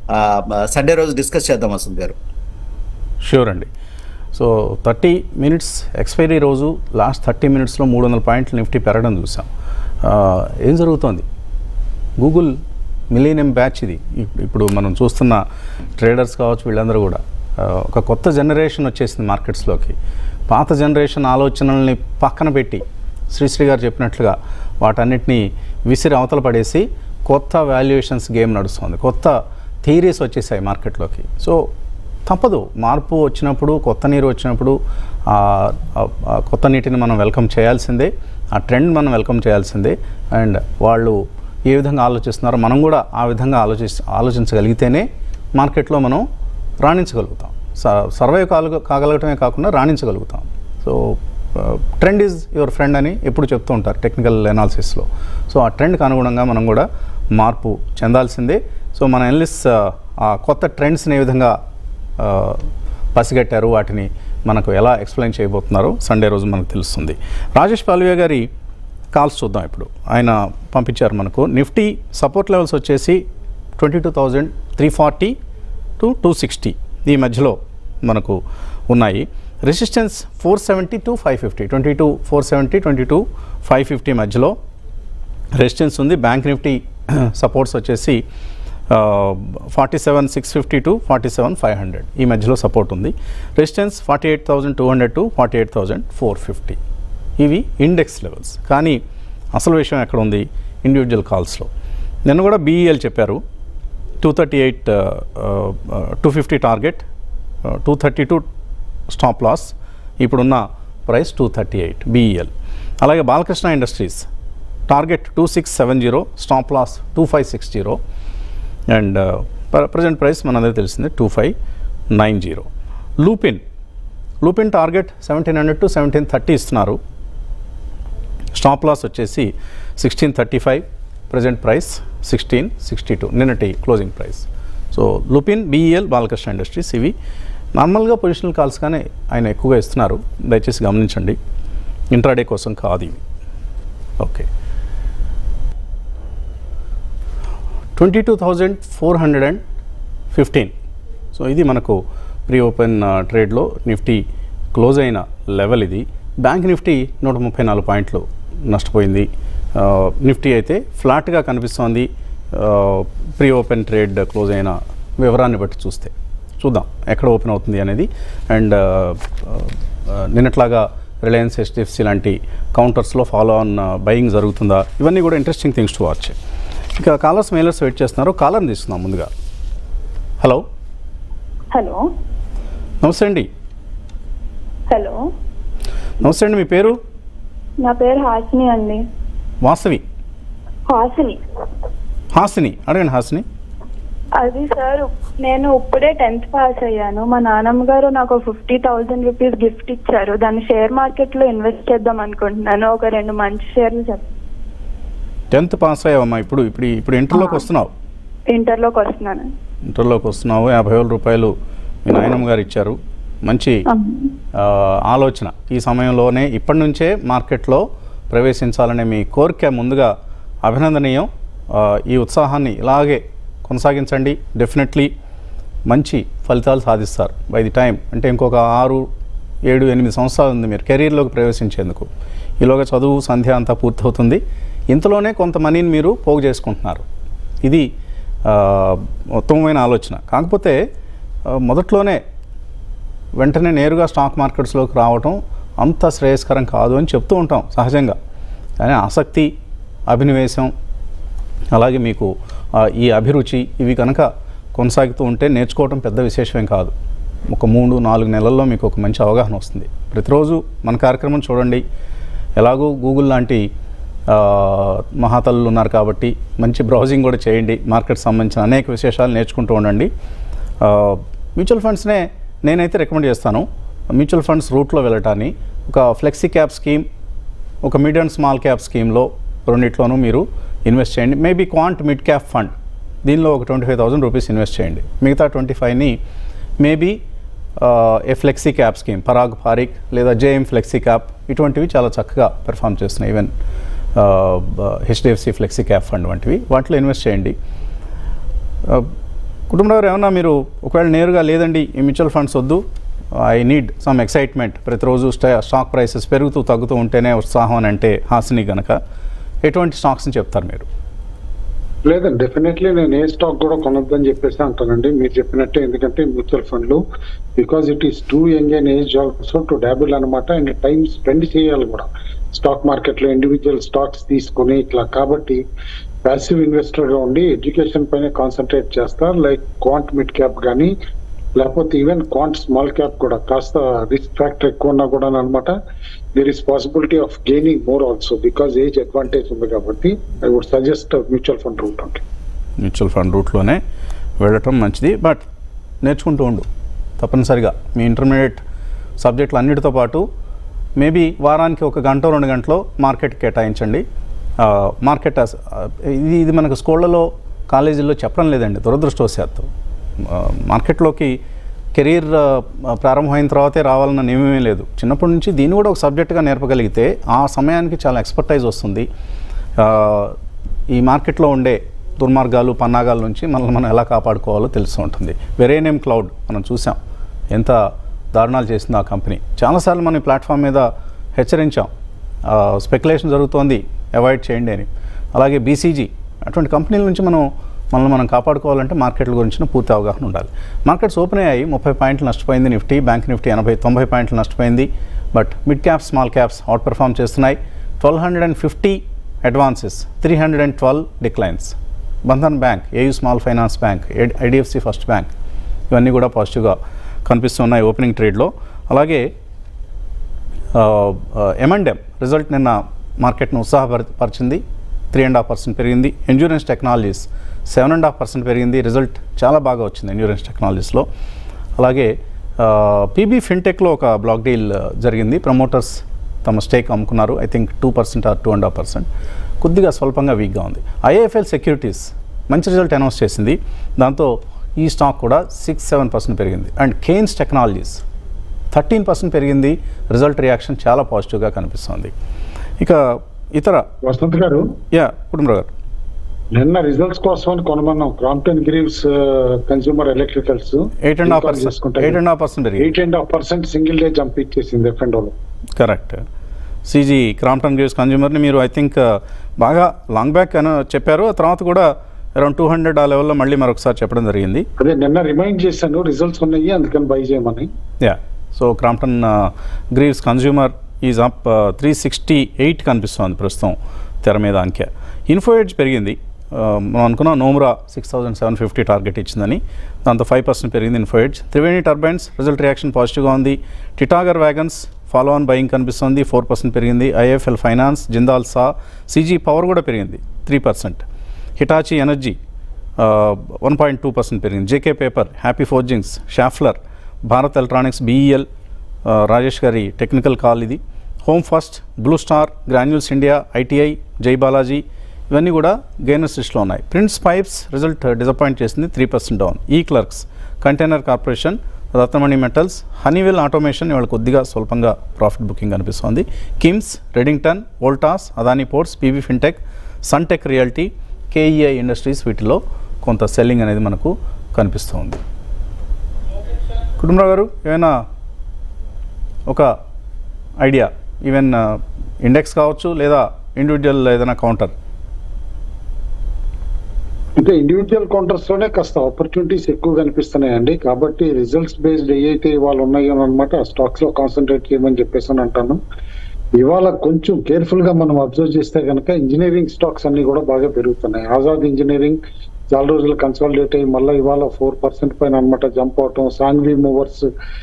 సండే రోజు డిస్కస్ చేద్దాం వసంత్ గారు షూర్ అండి సో థర్టీ మినిట్స్ ఎక్స్పైరీ రోజు లాస్ట్ థర్టీ మినిట్స్లో మూడు వందల పాయింట్లు నిఫ్టీ పెరగడం చూసాం ఆ, ఏం జరుగుతోంది గూగుల్ మిలీనియం బ్యాచ్ ఇది ఇప్- ఇప్పుడు మనం చూస్తున్న ట్రేడర్స్ కావచ్చు వీళ్ళందరూ కూడా ఆ, ఒక కొత్త జనరేషన్ వచ్చేసింది మార్కెట్స్లోకి పాత జనరేషన్ ఆలోచనల్ని పక్కన పెట్టి శ్రీశ్రీ గారు చెప్పినట్లుగా వాటన్నిటినీ విసిరి అవతల పడేసి కొత్త వాల్యుయేషన్స్ గేమ్ నడుస్తుంది కొత్త థీరీస్ వచ్చేసాయి మార్కెట్లోకి సో తప్పదు మార్పు వచ్చినప్పుడు కొత్త నీరు వచ్చినప్పుడు ఆ, ఆ, ఆ కొత్త నీటిని మనం వెల్కమ్ చేయాల్సిందే ఆ ట్రెండ్ మనం వెల్కమ్ చేయాల్సిందే అండ్ వాళ్ళు ఏ విధంగా ఆలోచిస్తున్నారో మనం కూడా ఆ విధంగా ఆలోచి ఆలోచించగలిగితేనే మార్కెట్లో మనం రాణించగలుగుతాం స- సర్వైవ్ కాగ కాగలగటమే కాకుండా రాణించగలుగుతాం so trend is your friend అని ఎప్పుడు చెప్తూ ఉంటారు టెక్నికల్ ఎనాలిసిస్లో సో ఆ ట్రెండ్కి అనుగుణంగా మనం కూడా మార్పు చెందాల్సిందే సో మన ఎనలిస్ట్ ఆ కొత్త ట్రెండ్స్ని ఏ విధంగా ఆ, పసిగట్టారు వాటిని మనకు ఎలా ఎక్స్ప్లెయిన్ చేయబోతున్నారో సండే రోజు మనకు తెలుస్తుంది రాజేష్ పాల్వియా గారి కాల్స్ చూద్దాం ఇప్పుడు ఆయన పంపించారు మనకు నిఫ్టీ సపోర్ట్ లెవెల్స్ వచ్చేసి twenty two thousand three forty to two sixty ఈ మధ్యలో మనకు ఉన్నాయి resistance four seventy to five fifty twenty two four seventy twenty two five fifty మధ్యలో రెసిస్టెన్స్ ఉంది బ్యాంక్ నిఫ్టీ సపోర్ట్స్ వచ్చేసి forty seven six fifty to forty seven five hundred ఈ మధ్యలో support ఉంది resistance forty eight thousand two hundred to forty eight thousand four fifty ఇవి index levels కానీ అసలు విషయం ఎక్కడ ఉంది ఇండివిజువల్ కాల్స్లో నిన్న కూడా బీఈఎల్ చెప్పారు two thirty eight two fifty target two thirty two stop loss ఇప్పుడున్న price two thirty eight BEL అలాగే Balakrishna industries target two six seven zero stop loss two five six zero and present price మనందరికీ తెలిసిందే two five nine zero Lupin Lupin target seventeen hundred to seventeen thirty ఇస్తున్నారు stop loss వచ్చేసి sixteen thirty five present price sixteen sixty two నిన్నటి closing price so Lupin BEL Balakrishna industries ఇవి నార్మల్గా positional calls కానీ ఆయన ఎక్కువగా ఇస్తున్నారు దయచేసి గమనించండి ఇంట్రాడే కోసం కాదు ఇవి okay twenty two thousand four hundred and fifteen so ఇది మనకు ప్రీ ఓపెన్ ట్రేడ్లో నిఫ్టీ క్లోజ్ అయిన లెవెల్ ఇది బ్యాంక్ నిఫ్టీ నూట ముప్పై నాలుగు పాయింట్లు నష్టపోయింది ఆ, నిఫ్టీ అయితే ఫ్లాట్గా కనిపిస్తోంది ప్రీ ఓపెన్ ట్రేడ్ క్లోజ్ అయిన వివరాన్ని బట్టి చూస్తే చూద్దాం ఎక్కడ ఓపెన్ అవుతుంది అనేది అండ్ నిన్నట్లాగా రిలయన్స్ హెచ్డిఎఫ్సి లాంటి కౌంటర్స్లో ఫాలో ఆన్ బయింగ్ జరుగుతుందా ఇవన్నీ కూడా ఇంట్రెస్టింగ్ థింగ్స్ టు వాచ్ ఇక కాలర్స్ మెయిలర్స్ వెయిట్ చేస్తున్నారు కాలర్ని తీసుకుందాం ముందుగా హలో హలో నమస్తే అండి హలో నమస్తే అండి మీ పేరు నా పేరు హాసిని అండి వాసవి హాసిని హాసిని అడగండి హాసిని అది సార్ నేను ఇప్పుడే టెన్త్ పాస్ అయ్యాను మా నాన్నమ్మ గారు నాకు ఫిఫ్టీ థౌసండ్ రూపీస్ గిఫ్ట్ ఇచ్చారు దాన్ని షేర్ మార్కెట్ లో ఇన్వెస్ట్ చేద్దాం అనుకుంటున్నాను ఒక రెండు మంచి షేర్లు చెప్ టెన్త్ పాస్ అయ్యావమ్మా ఇప్పుడు ఇప్పుడు ఇప్పుడు ఇంటర్లోకి వస్తున్నావు ఇంటర్లోకి వస్తున్నాను ఇంటర్లోకి వస్తున్నావు యాభై వేల రూపాయలు మీ నాయనమ్మ గారు ఇచ్చారు మంచి ఆ, ఆలోచన ఈ సమయంలోనే ఇప్పటి నుంచే మార్కెట్లో ప్రవేశించాలనే మీ కోరిక ముందుగా అభినందనీయం ఆ, ఈ ఉత్సాహాన్ని ఇలాగే కొనసాగించండి డెఫినెట్లీ మంచి ఫలితాలు సాధిస్తారు బై ది టైం అంటే ఇంకొక ఆరు ఏడు ఎనిమిది సంవత్సరాలు ఉంది మీరు కెరీర్లోకి ప్రవేశించేందుకు ఈలోగా చదువు సంధ్య అంతా పూర్తవుతుంది ఇంతలోనే కొంత మనీని మీరు పోగు చేసుకుంటున్నారు ఇది ఆ, ఉత్తమమైన ఆలోచన కాకపోతే ఆ, మొదట్లోనే వెంటనే నేరుగా స్టాక్ మార్కెట్స్లోకి రావటం అంత శ్రేయస్కరం కాదు అని చెప్తూ ఉంటాం సహజంగా కానీ ఆసక్తి అభినవేశం అలాగే మీకు ఆ, ఈ అభిరుచి ఇవి కనుక కొనసాగుతూ ఉంటే నేర్చుకోవడం పెద్ద విశేషమేం కాదు ఒక మూడు నాలుగు నెలల్లో మీకు ఒక మంచి అవగాహన వస్తుంది ప్రతిరోజు మన కార్యక్రమం చూడండి ఎలాగో గూగుల్ లాంటి ఆ, మహాతల్లులు ఉన్నారు కాబట్టి మంచి బ్రౌజింగ్ కూడా చేయండి మార్కెట్ సంబంధించిన అనేక విశేషాలు నేర్చుకుంటూ ఉండండి ఆ, మ్యూచువల్ ఫండ్స్నే నేనైతే రికమెండ్ చేస్తాను మ్యూచువల్ ఫండ్స్ రూట్లో వెళ్ళటాన్ని ఒక ఫ్లెక్సీ క్యాప్ స్కీమ్ ఒక మిడ్ అండ్ స్మాల్ క్యాప్ స్కీమ్లో రెండిట్లోనూ మీరు ఇన్వెస్ట్ చేయండి maybe quant mid cap fund దీనిలో ఒక twenty five thousand rupees invest చేయండి మిగతా ట్వంటీ ఫైవ్ని maybe a flexi cap scheme Parag Parikh లేదా జేఎం ఫ్లెక్సీ క్యాప్ ఇటువంటివి చాలా చక్కగా పెర్ఫామ్ చేస్తున్నాయి even HDFC flexi cap fund వంటివి వాటిలో ఇన్వెస్ట్ చేయండి ఆ, కుటుంబంలో ఏమన్నా మీరు ఒకవేళ నేరుగా లేదండి ఈ మ్యూచువల్ ఫండ్స్ వద్దు ఐ నీడ్ సమ్ ఎక్సైట్మెంట్ ప్రతిరోజు స్టా స్టాక్ ప్రైసెస్ పెరుగుతూ తగ్గుతూ ఉంటేనే ఉత్సాహం అని అంటే హాసిని గనక ఎటువంటి స్టాక్స్ని చెప్తారు మీరు లేదండి డెఫినెట్లీ నేను ఏ స్టాక్ కూడా కొనొద్దని చెప్పేసి అంటానండి మీరు చెప్పినట్టే ఎందుకంటే మ్యూచువల్ ఫండ్లు because it is too young and age also to double అనమాట అండ్ టైం స్పెండ్ చేయాలి కూడా స్టాక్ మార్కెట్ లో ఇండివిజువల్ స్టాక్స్ తీసుకొని ఇట్లా కాబట్టి ప్యాసివ్ ఇన్వెస్టర్ గా ఉండి ఎడ్యుకేషన్ పైన కాన్సన్ట్రేట్ చేస్తారు లైక్ క్వాంట్ మిడ్ క్యాప్ కానీ లేకపోతే ఈవెన్ క్వాంట్ స్మాల్ క్యాప్ కూడా కాస్త రిస్క్ ఫ్యాక్టర్ ఎక్కువ ఉన్నా కూడా అనమాట there is possibility of gaining more also because age advantage ఉంది కాబట్టి I would suggest mutual fund route అండి మ్యూచువల్ ఫండ్ రూట్లోనే వెళ్ళటం మంచిది బట్ నేర్చుకుంటూ ఉండు తప్పనిసరిగా మీ ఇంటర్మీడియట్ సబ్జెక్టులు అన్నిటితో పాటు మేబీ వారానికి ఒక గంట రెండు గంటలో మార్కెట్ కేటాయించండి ఆ, మార్కెట్ అస్- ఆ, ఇది ఇది మనకు స్కూళ్ళలో కాలేజీల్లో చెప్పడం లేదండి దురదృష్టవశాత్తు ఆ, మార్కెట్లోకి కెరీర్ ఆ, ప్రారంభమైన తర్వాతే రావాలన్న నియమమే లేదు చిన్నప్పటి నుంచి దీన్ని కూడా ఒక సబ్జెక్ట్గా నేర్పగలిగితే ఆ సమయానికి చాలా ఎక్స్పర్టైజ్ వస్తుంది ఆ, ఈ మార్కెట్లో ఉండే దుర్మార్గాలు పన్నాగాల నుంచి మనల్ని మనం ఎలా కాపాడుకోవాలో తెలుస్తూ ఉంటుంది వెరేనేమ్ క్లౌడ్ మనం చూసాం ఎంత దారుణాలు చేసింది ఆ కంపెనీ చాలాసార్లు మనం ఈ ప్లాట్ఫామ్ మీద హెచ్చరించాం స్పెక్యులేషన్ జరుగుతోంది అవాయిడ్ చేయండి అని అలాగే బీసీజీ అటువంటి కంపెనీల నుంచి మనం మనల్ని మనం కాపాడుకోవాలంటే మార్కెట్ల గురించిన పూర్తి అవగాహన ఉండాలి మార్కెట్స్ ఓపెన్ అయ్యాయి ముప్పై పాయింట్లు నష్టపోయింది నిఫ్టీ బ్యాంక్ నిఫ్టీ ఎనభై తొంభై పాయింట్లు నష్టపోయింది but mid caps small caps outperform చేస్తున్నాయి twelve hundred and fifty advances three hundred and twelve declines Bandhan bank AU small finance bank IDFC first bank ఇవన్నీ కూడా పాజిటివ్గా కనిపిస్తున్నాయి ఓపెనింగ్ ట్రేడ్లో అలాగే ఎంఎండ్ఎం రిజల్ట్ నిన్న మార్కెట్ను ఉత్సాహపరిచింది త్రీ అండ్ హాఫ్ పర్సెంట్ పెరిగింది ఎంజూరెన్స్ technologies seven and half percent పెరిగింది రిజల్ట్ చాలా బాగా వచ్చింది ఎంజూరెన్స్ టెక్నాలజీస్లో అలాగే పీబీ ఫిన్టెక్లో ఒక బ్లాక్ డీల్ జరిగింది ప్రమోటర్స్ తమ స్టేక్ అమ్ముకున్నారు I think two percent or two and half percent కొద్దిగా స్వల్పంగా వీక్గా ఉంది ఐఏఎఫ్ఎల్ సెక్యూరిటీస్ మంచి రిజల్ట్ అనౌన్స్ చేసింది దాంతో ఈ స్టాక్ కూడా సిక్స్ సెవెన్ పర్సెంట్ పెరిగింది and Kaynes technologies thirteen percent పెరిగింది రిజల్ట్ రియాక్షన్ చాలా పాజిటివ్గా కనిపిస్తుంది ఇక ఇతర వసంత్ గారు యా కుటుంబ గారు నిన్న రిజల్ట్స్ కోసం అని కొనమన్నాం Crompton Greaves consumer electricals eight and half percent eight and half percent పెరిగింది eight and half percent single day jump ఇచ్చేసింది if and correct CG Crompton Greaves కన్జ్యూమర్ని మీరు ఐ థింక్ బాగా లాంగ్ బ్యాక్ అని చెప్పారు ఆ తర్వాత కూడా అరౌండ్ టూ హండ్రెడ్ ఆ లెవెల్లో మళ్ళీ మరొకసారి చెప్పడం జరిగింది అదే నిన్న రిమైండ్ చేశాను రిజల్ట్స్ ఉన్నాయి అందుకని బై చేయమని yeah so Crompton Greaves consumer is up three sixty eight కనిపిస్తుంది ప్రస్తుతం తెర మీద అంకె ఇన్ఫో ఎడ్జ్ పెరిగింది ఆ, మనం అనుకున్నాం Nomura six thousand seven fifty target ఇచ్చిందని దాంతో ఫైవ్ పర్సెంట్ పెరిగింది Info Edge Triveni turbines result reaction పాజిటివ్గా ఉంది Titagarh wagons follow on buying కనిపిస్తుంది ఫోర్ పర్సెంట్ పెరిగింది IIFL finance Jindal saw CG power కూడా పెరిగింది three percent Hitachi energy one point two percent పెరిగింది JK paper happy forgings Schaeffler Bharat electronics BEL Rajesh గారి technical call ఇది home first blue star granules India ITI జై బాలాజీ ఇవన్నీ కూడా gainers లిస్ట్లో ఉన్నాయి ప్రింట్స్ పైప్స్ రిజల్ట్ డిసప్పాయింట్ చేసింది త్రీ పర్సెంట్ డౌన్ ఈ క్లర్క్స్ container corporation Ratnamani metals Honeywell automation ఇవాళ కొద్దిగా స్వల్పంగా ప్రాఫిట్ బుకింగ్ అనిపిస్తోంది KIMS Redington Voltas Adani ports PB fintech Sunteck realty KEI industries వీటిలో కొంత సెల్లింగ్ అనేది మనకు కనిపిస్తుంది కుటుంబరావు గారు ఏమైనా ఒక ఐడియా ఈవెన్ ఇండెక్స్ కావచ్చు లేదా ఇండివిజువల్ ఏదైనా కౌంటర్ అంటే ఇండివిజువల్ కౌంటర్స్ లోనే కాస్త ఆపర్చునిటీస్ ఎక్కువ కనిపిస్తున్నాయండి కాబట్టి రిజల్ట్స్ బేస్డ్ ఏవైతే ఇవాళ ఉన్నాయో అనమాట ఆ స్టాక్స్ లో కాన్సన్ట్రేట్ చేయమని చెప్పేసి అని అంటాను ఇవాళ కొంచెం కేర్ఫుల్ గా మనం అబ్జర్వ్ చేస్తే కనుక ఇంజనీరింగ్ స్టాక్స్ అన్ని కూడా బాగా పెరుగుతున్నాయి ఆజాద్ ఇంజనీరింగ్ చాలా రోజులు కన్సాలిడేట్ అయ్యి మళ్ళీ ఇవాళ ఫోర్ పర్సెంట్ పైన అనమాట జంప్ అవటం సాంగ్వి మూవర్స్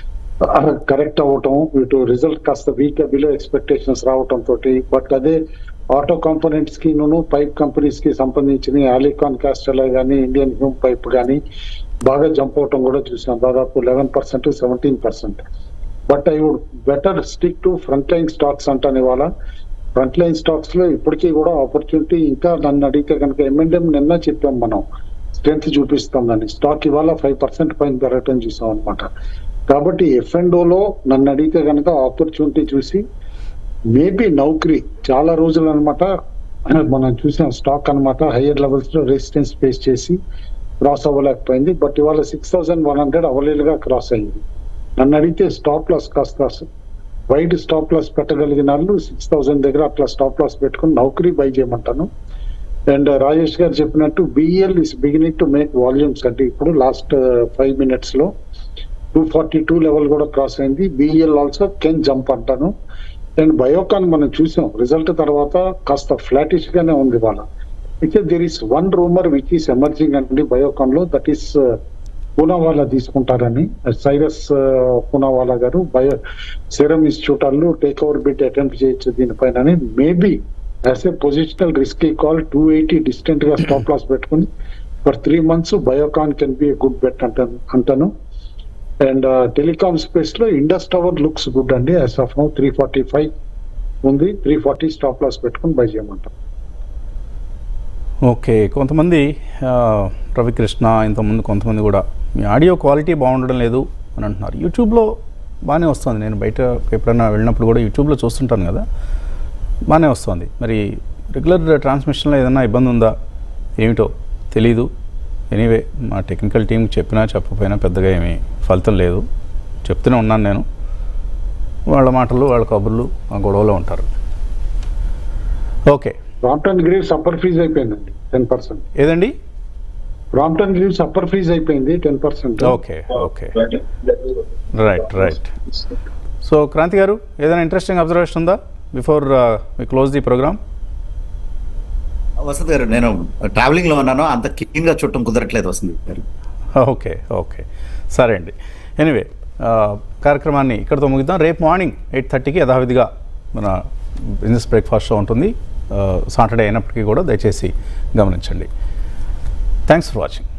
కరెక్ట్ అవ్వటం ఇటు రిజల్ట్ కాస్త వీక్ బిలో ఎక్స్పెక్టేషన్స్ రావటం తోటి బట్ అదే ఆటో కాంపోనెంట్స్ కి నూను పైప్ కంపెనీస్ కి సంబంధించిన ఆలికాన్ క్యాస్టల్ కానీ ఇండియన్ హ్యూమ్ పైప్ కానీ బాగా జంప్ అవటం కూడా చూసాం దాదాపు eleven percent seventeen percent but I would better stick to front line stocks అంటాను ఇవాళ ఫ్రంట్ లైన్ స్టాక్స్ లో ఇప్పటికీ కూడా ఆపర్చునిటీ ఇంకా నన్ను అడిగితే కనుక ఎంఎండ్ఎం నిన్న చెప్పాం మనం స్ట్రెంత్ చూపిస్తాం దాన్ని స్టాక్ ఇవాళ ఫైవ్ పర్సెంట్ పైన పెరగటం చూసాం అనమాట కాబట్టి ఎఫ్ అండ్ లో నన్ను అడిగితే కనుక ఆపర్చునిటీ చూసి మేబీ నౌకరీ చాలా రోజులు అనమాట మనం చూసిన స్టాక్ అన్నమాట హయ్యర్ లెవెల్స్ లో రెసిస్టెన్స్ ఫేస్ చేసి క్రాస్ అవ్వలేకపోయింది బట్ ఇవాళ సిక్స్ థౌసండ్ వన్ హండ్రెడ్ అవలేలుగా క్రాస్ అయింది నన్ను అడిగితే స్టాప్ లాస్ కాస్త వైడ్ స్టాప్ లాస్ పెట్టగలిగిన వాళ్ళు సిక్స్ థౌసండ్ దగ్గర అట్లా స్టాప్ లాస్ పెట్టుకుని నౌకరీ బై చేయమంటాను అండ్ రాజేష్ గారు చెప్పినట్టు BL is beginning to make volumes అంటే ఇప్పుడు లాస్ట్ ఫైవ్ మినిట్స్ లో టూ ఫార్టీ టూ లెవెల్ కూడా క్రాస్ అయింది బిఎల్ ఆల్సో కెన్ జంప్ అంటాను అండ్ బయోకాన్ మనం చూసాం రిజల్ట్ తర్వాత కాస్త ఫ్లాటిష్ గానే ఉంది వాళ్ళ అయితే there is one rumour which is emerging అండి బయోకాన్ లో దట్ ఈస్ పూనావాలా తీసుకుంటారని సైరస్ పూనావాలా గారు బయో సెరమ్ ఇన్స్టిట్యూట్ వాళ్ళు టేక్ ఓవర్ బిట్ అటెంప్ట్ చేయొచ్చు దీనిపైన maybe as a positional risk call two eighty distant గా స్టాప్ లాస్ పెట్టుకుని for three months Biocon can be good bet అంటాను అంటాను అండ్ టెలికామ్ స్పేస్ లో ఇండస్ టవర్ లుక్స్ గుడ్ అండి as of now three forty five ఉంది three forty stop loss పెట్టుకుని buy చేయమంటాం okay కొంతమంది ఆ, రవికృష్ణ ఇంతకుముందు కొంతమంది కూడా మీ ఆడియో క్వాలిటీ బాగుండడం లేదు అని అంటున్నారు యూట్యూబ్లో బాగానే వస్తుంది నేను బయట ఎప్పుడైనా వెళ్ళినప్పుడు కూడా యూట్యూబ్లో చూస్తుంటాను కదా బాగానే వస్తుంది మరి రెగ్యులర్ ట్రాన్స్మిషన్లో ఏదైనా ఇబ్బంది ఉందా ఏమిటో తెలీదు ఎనీవే మా టెక్నికల్ టీంకి చెప్పినా చెప్పకపోయినా పెద్దగా ఏమీ ఫలితం లేదు చెప్తూనే ఉన్నాను నేను వాళ్ళ మాటలు వాళ్ళ కబుర్లు ఆ గొడవలో ఉంటారు okay Crompton Greaves upper freeze అయిపోయిందండి టెన్ పర్సెంట్ ఏదండి రాంప్టన్ గ్రీవ్స్ అప్పర్ ఫీజ్ అయిపోయింది ten percent okay okay right right so Kranthi garu ఏదైనా ఇంట్రెస్టింగ్ అబ్జర్వేషన్ ఉందా before we close the programme Vasanth garu నేను ట్రావెలింగ్ లో ఉన్నాను అంత క్లీన్ గా చుట్టం కుదరట్లేదు వసంత్ గారు ఓకే ఓకే సరే అండి ఎనీవే కార్యక్రమాన్ని ఇక్కడితో ముగిద్దాం రేపు మార్నింగ్ ఎయిట్ థర్టీకి యథావిధిగా మన బిజినెస్ బ్రేక్ఫాస్ట్ షో ఉంటుంది సాటర్డే అయినప్పటికీ కూడా దయచేసి గమనించండి థ్యాంక్స్ ఫర్ వాచింగ్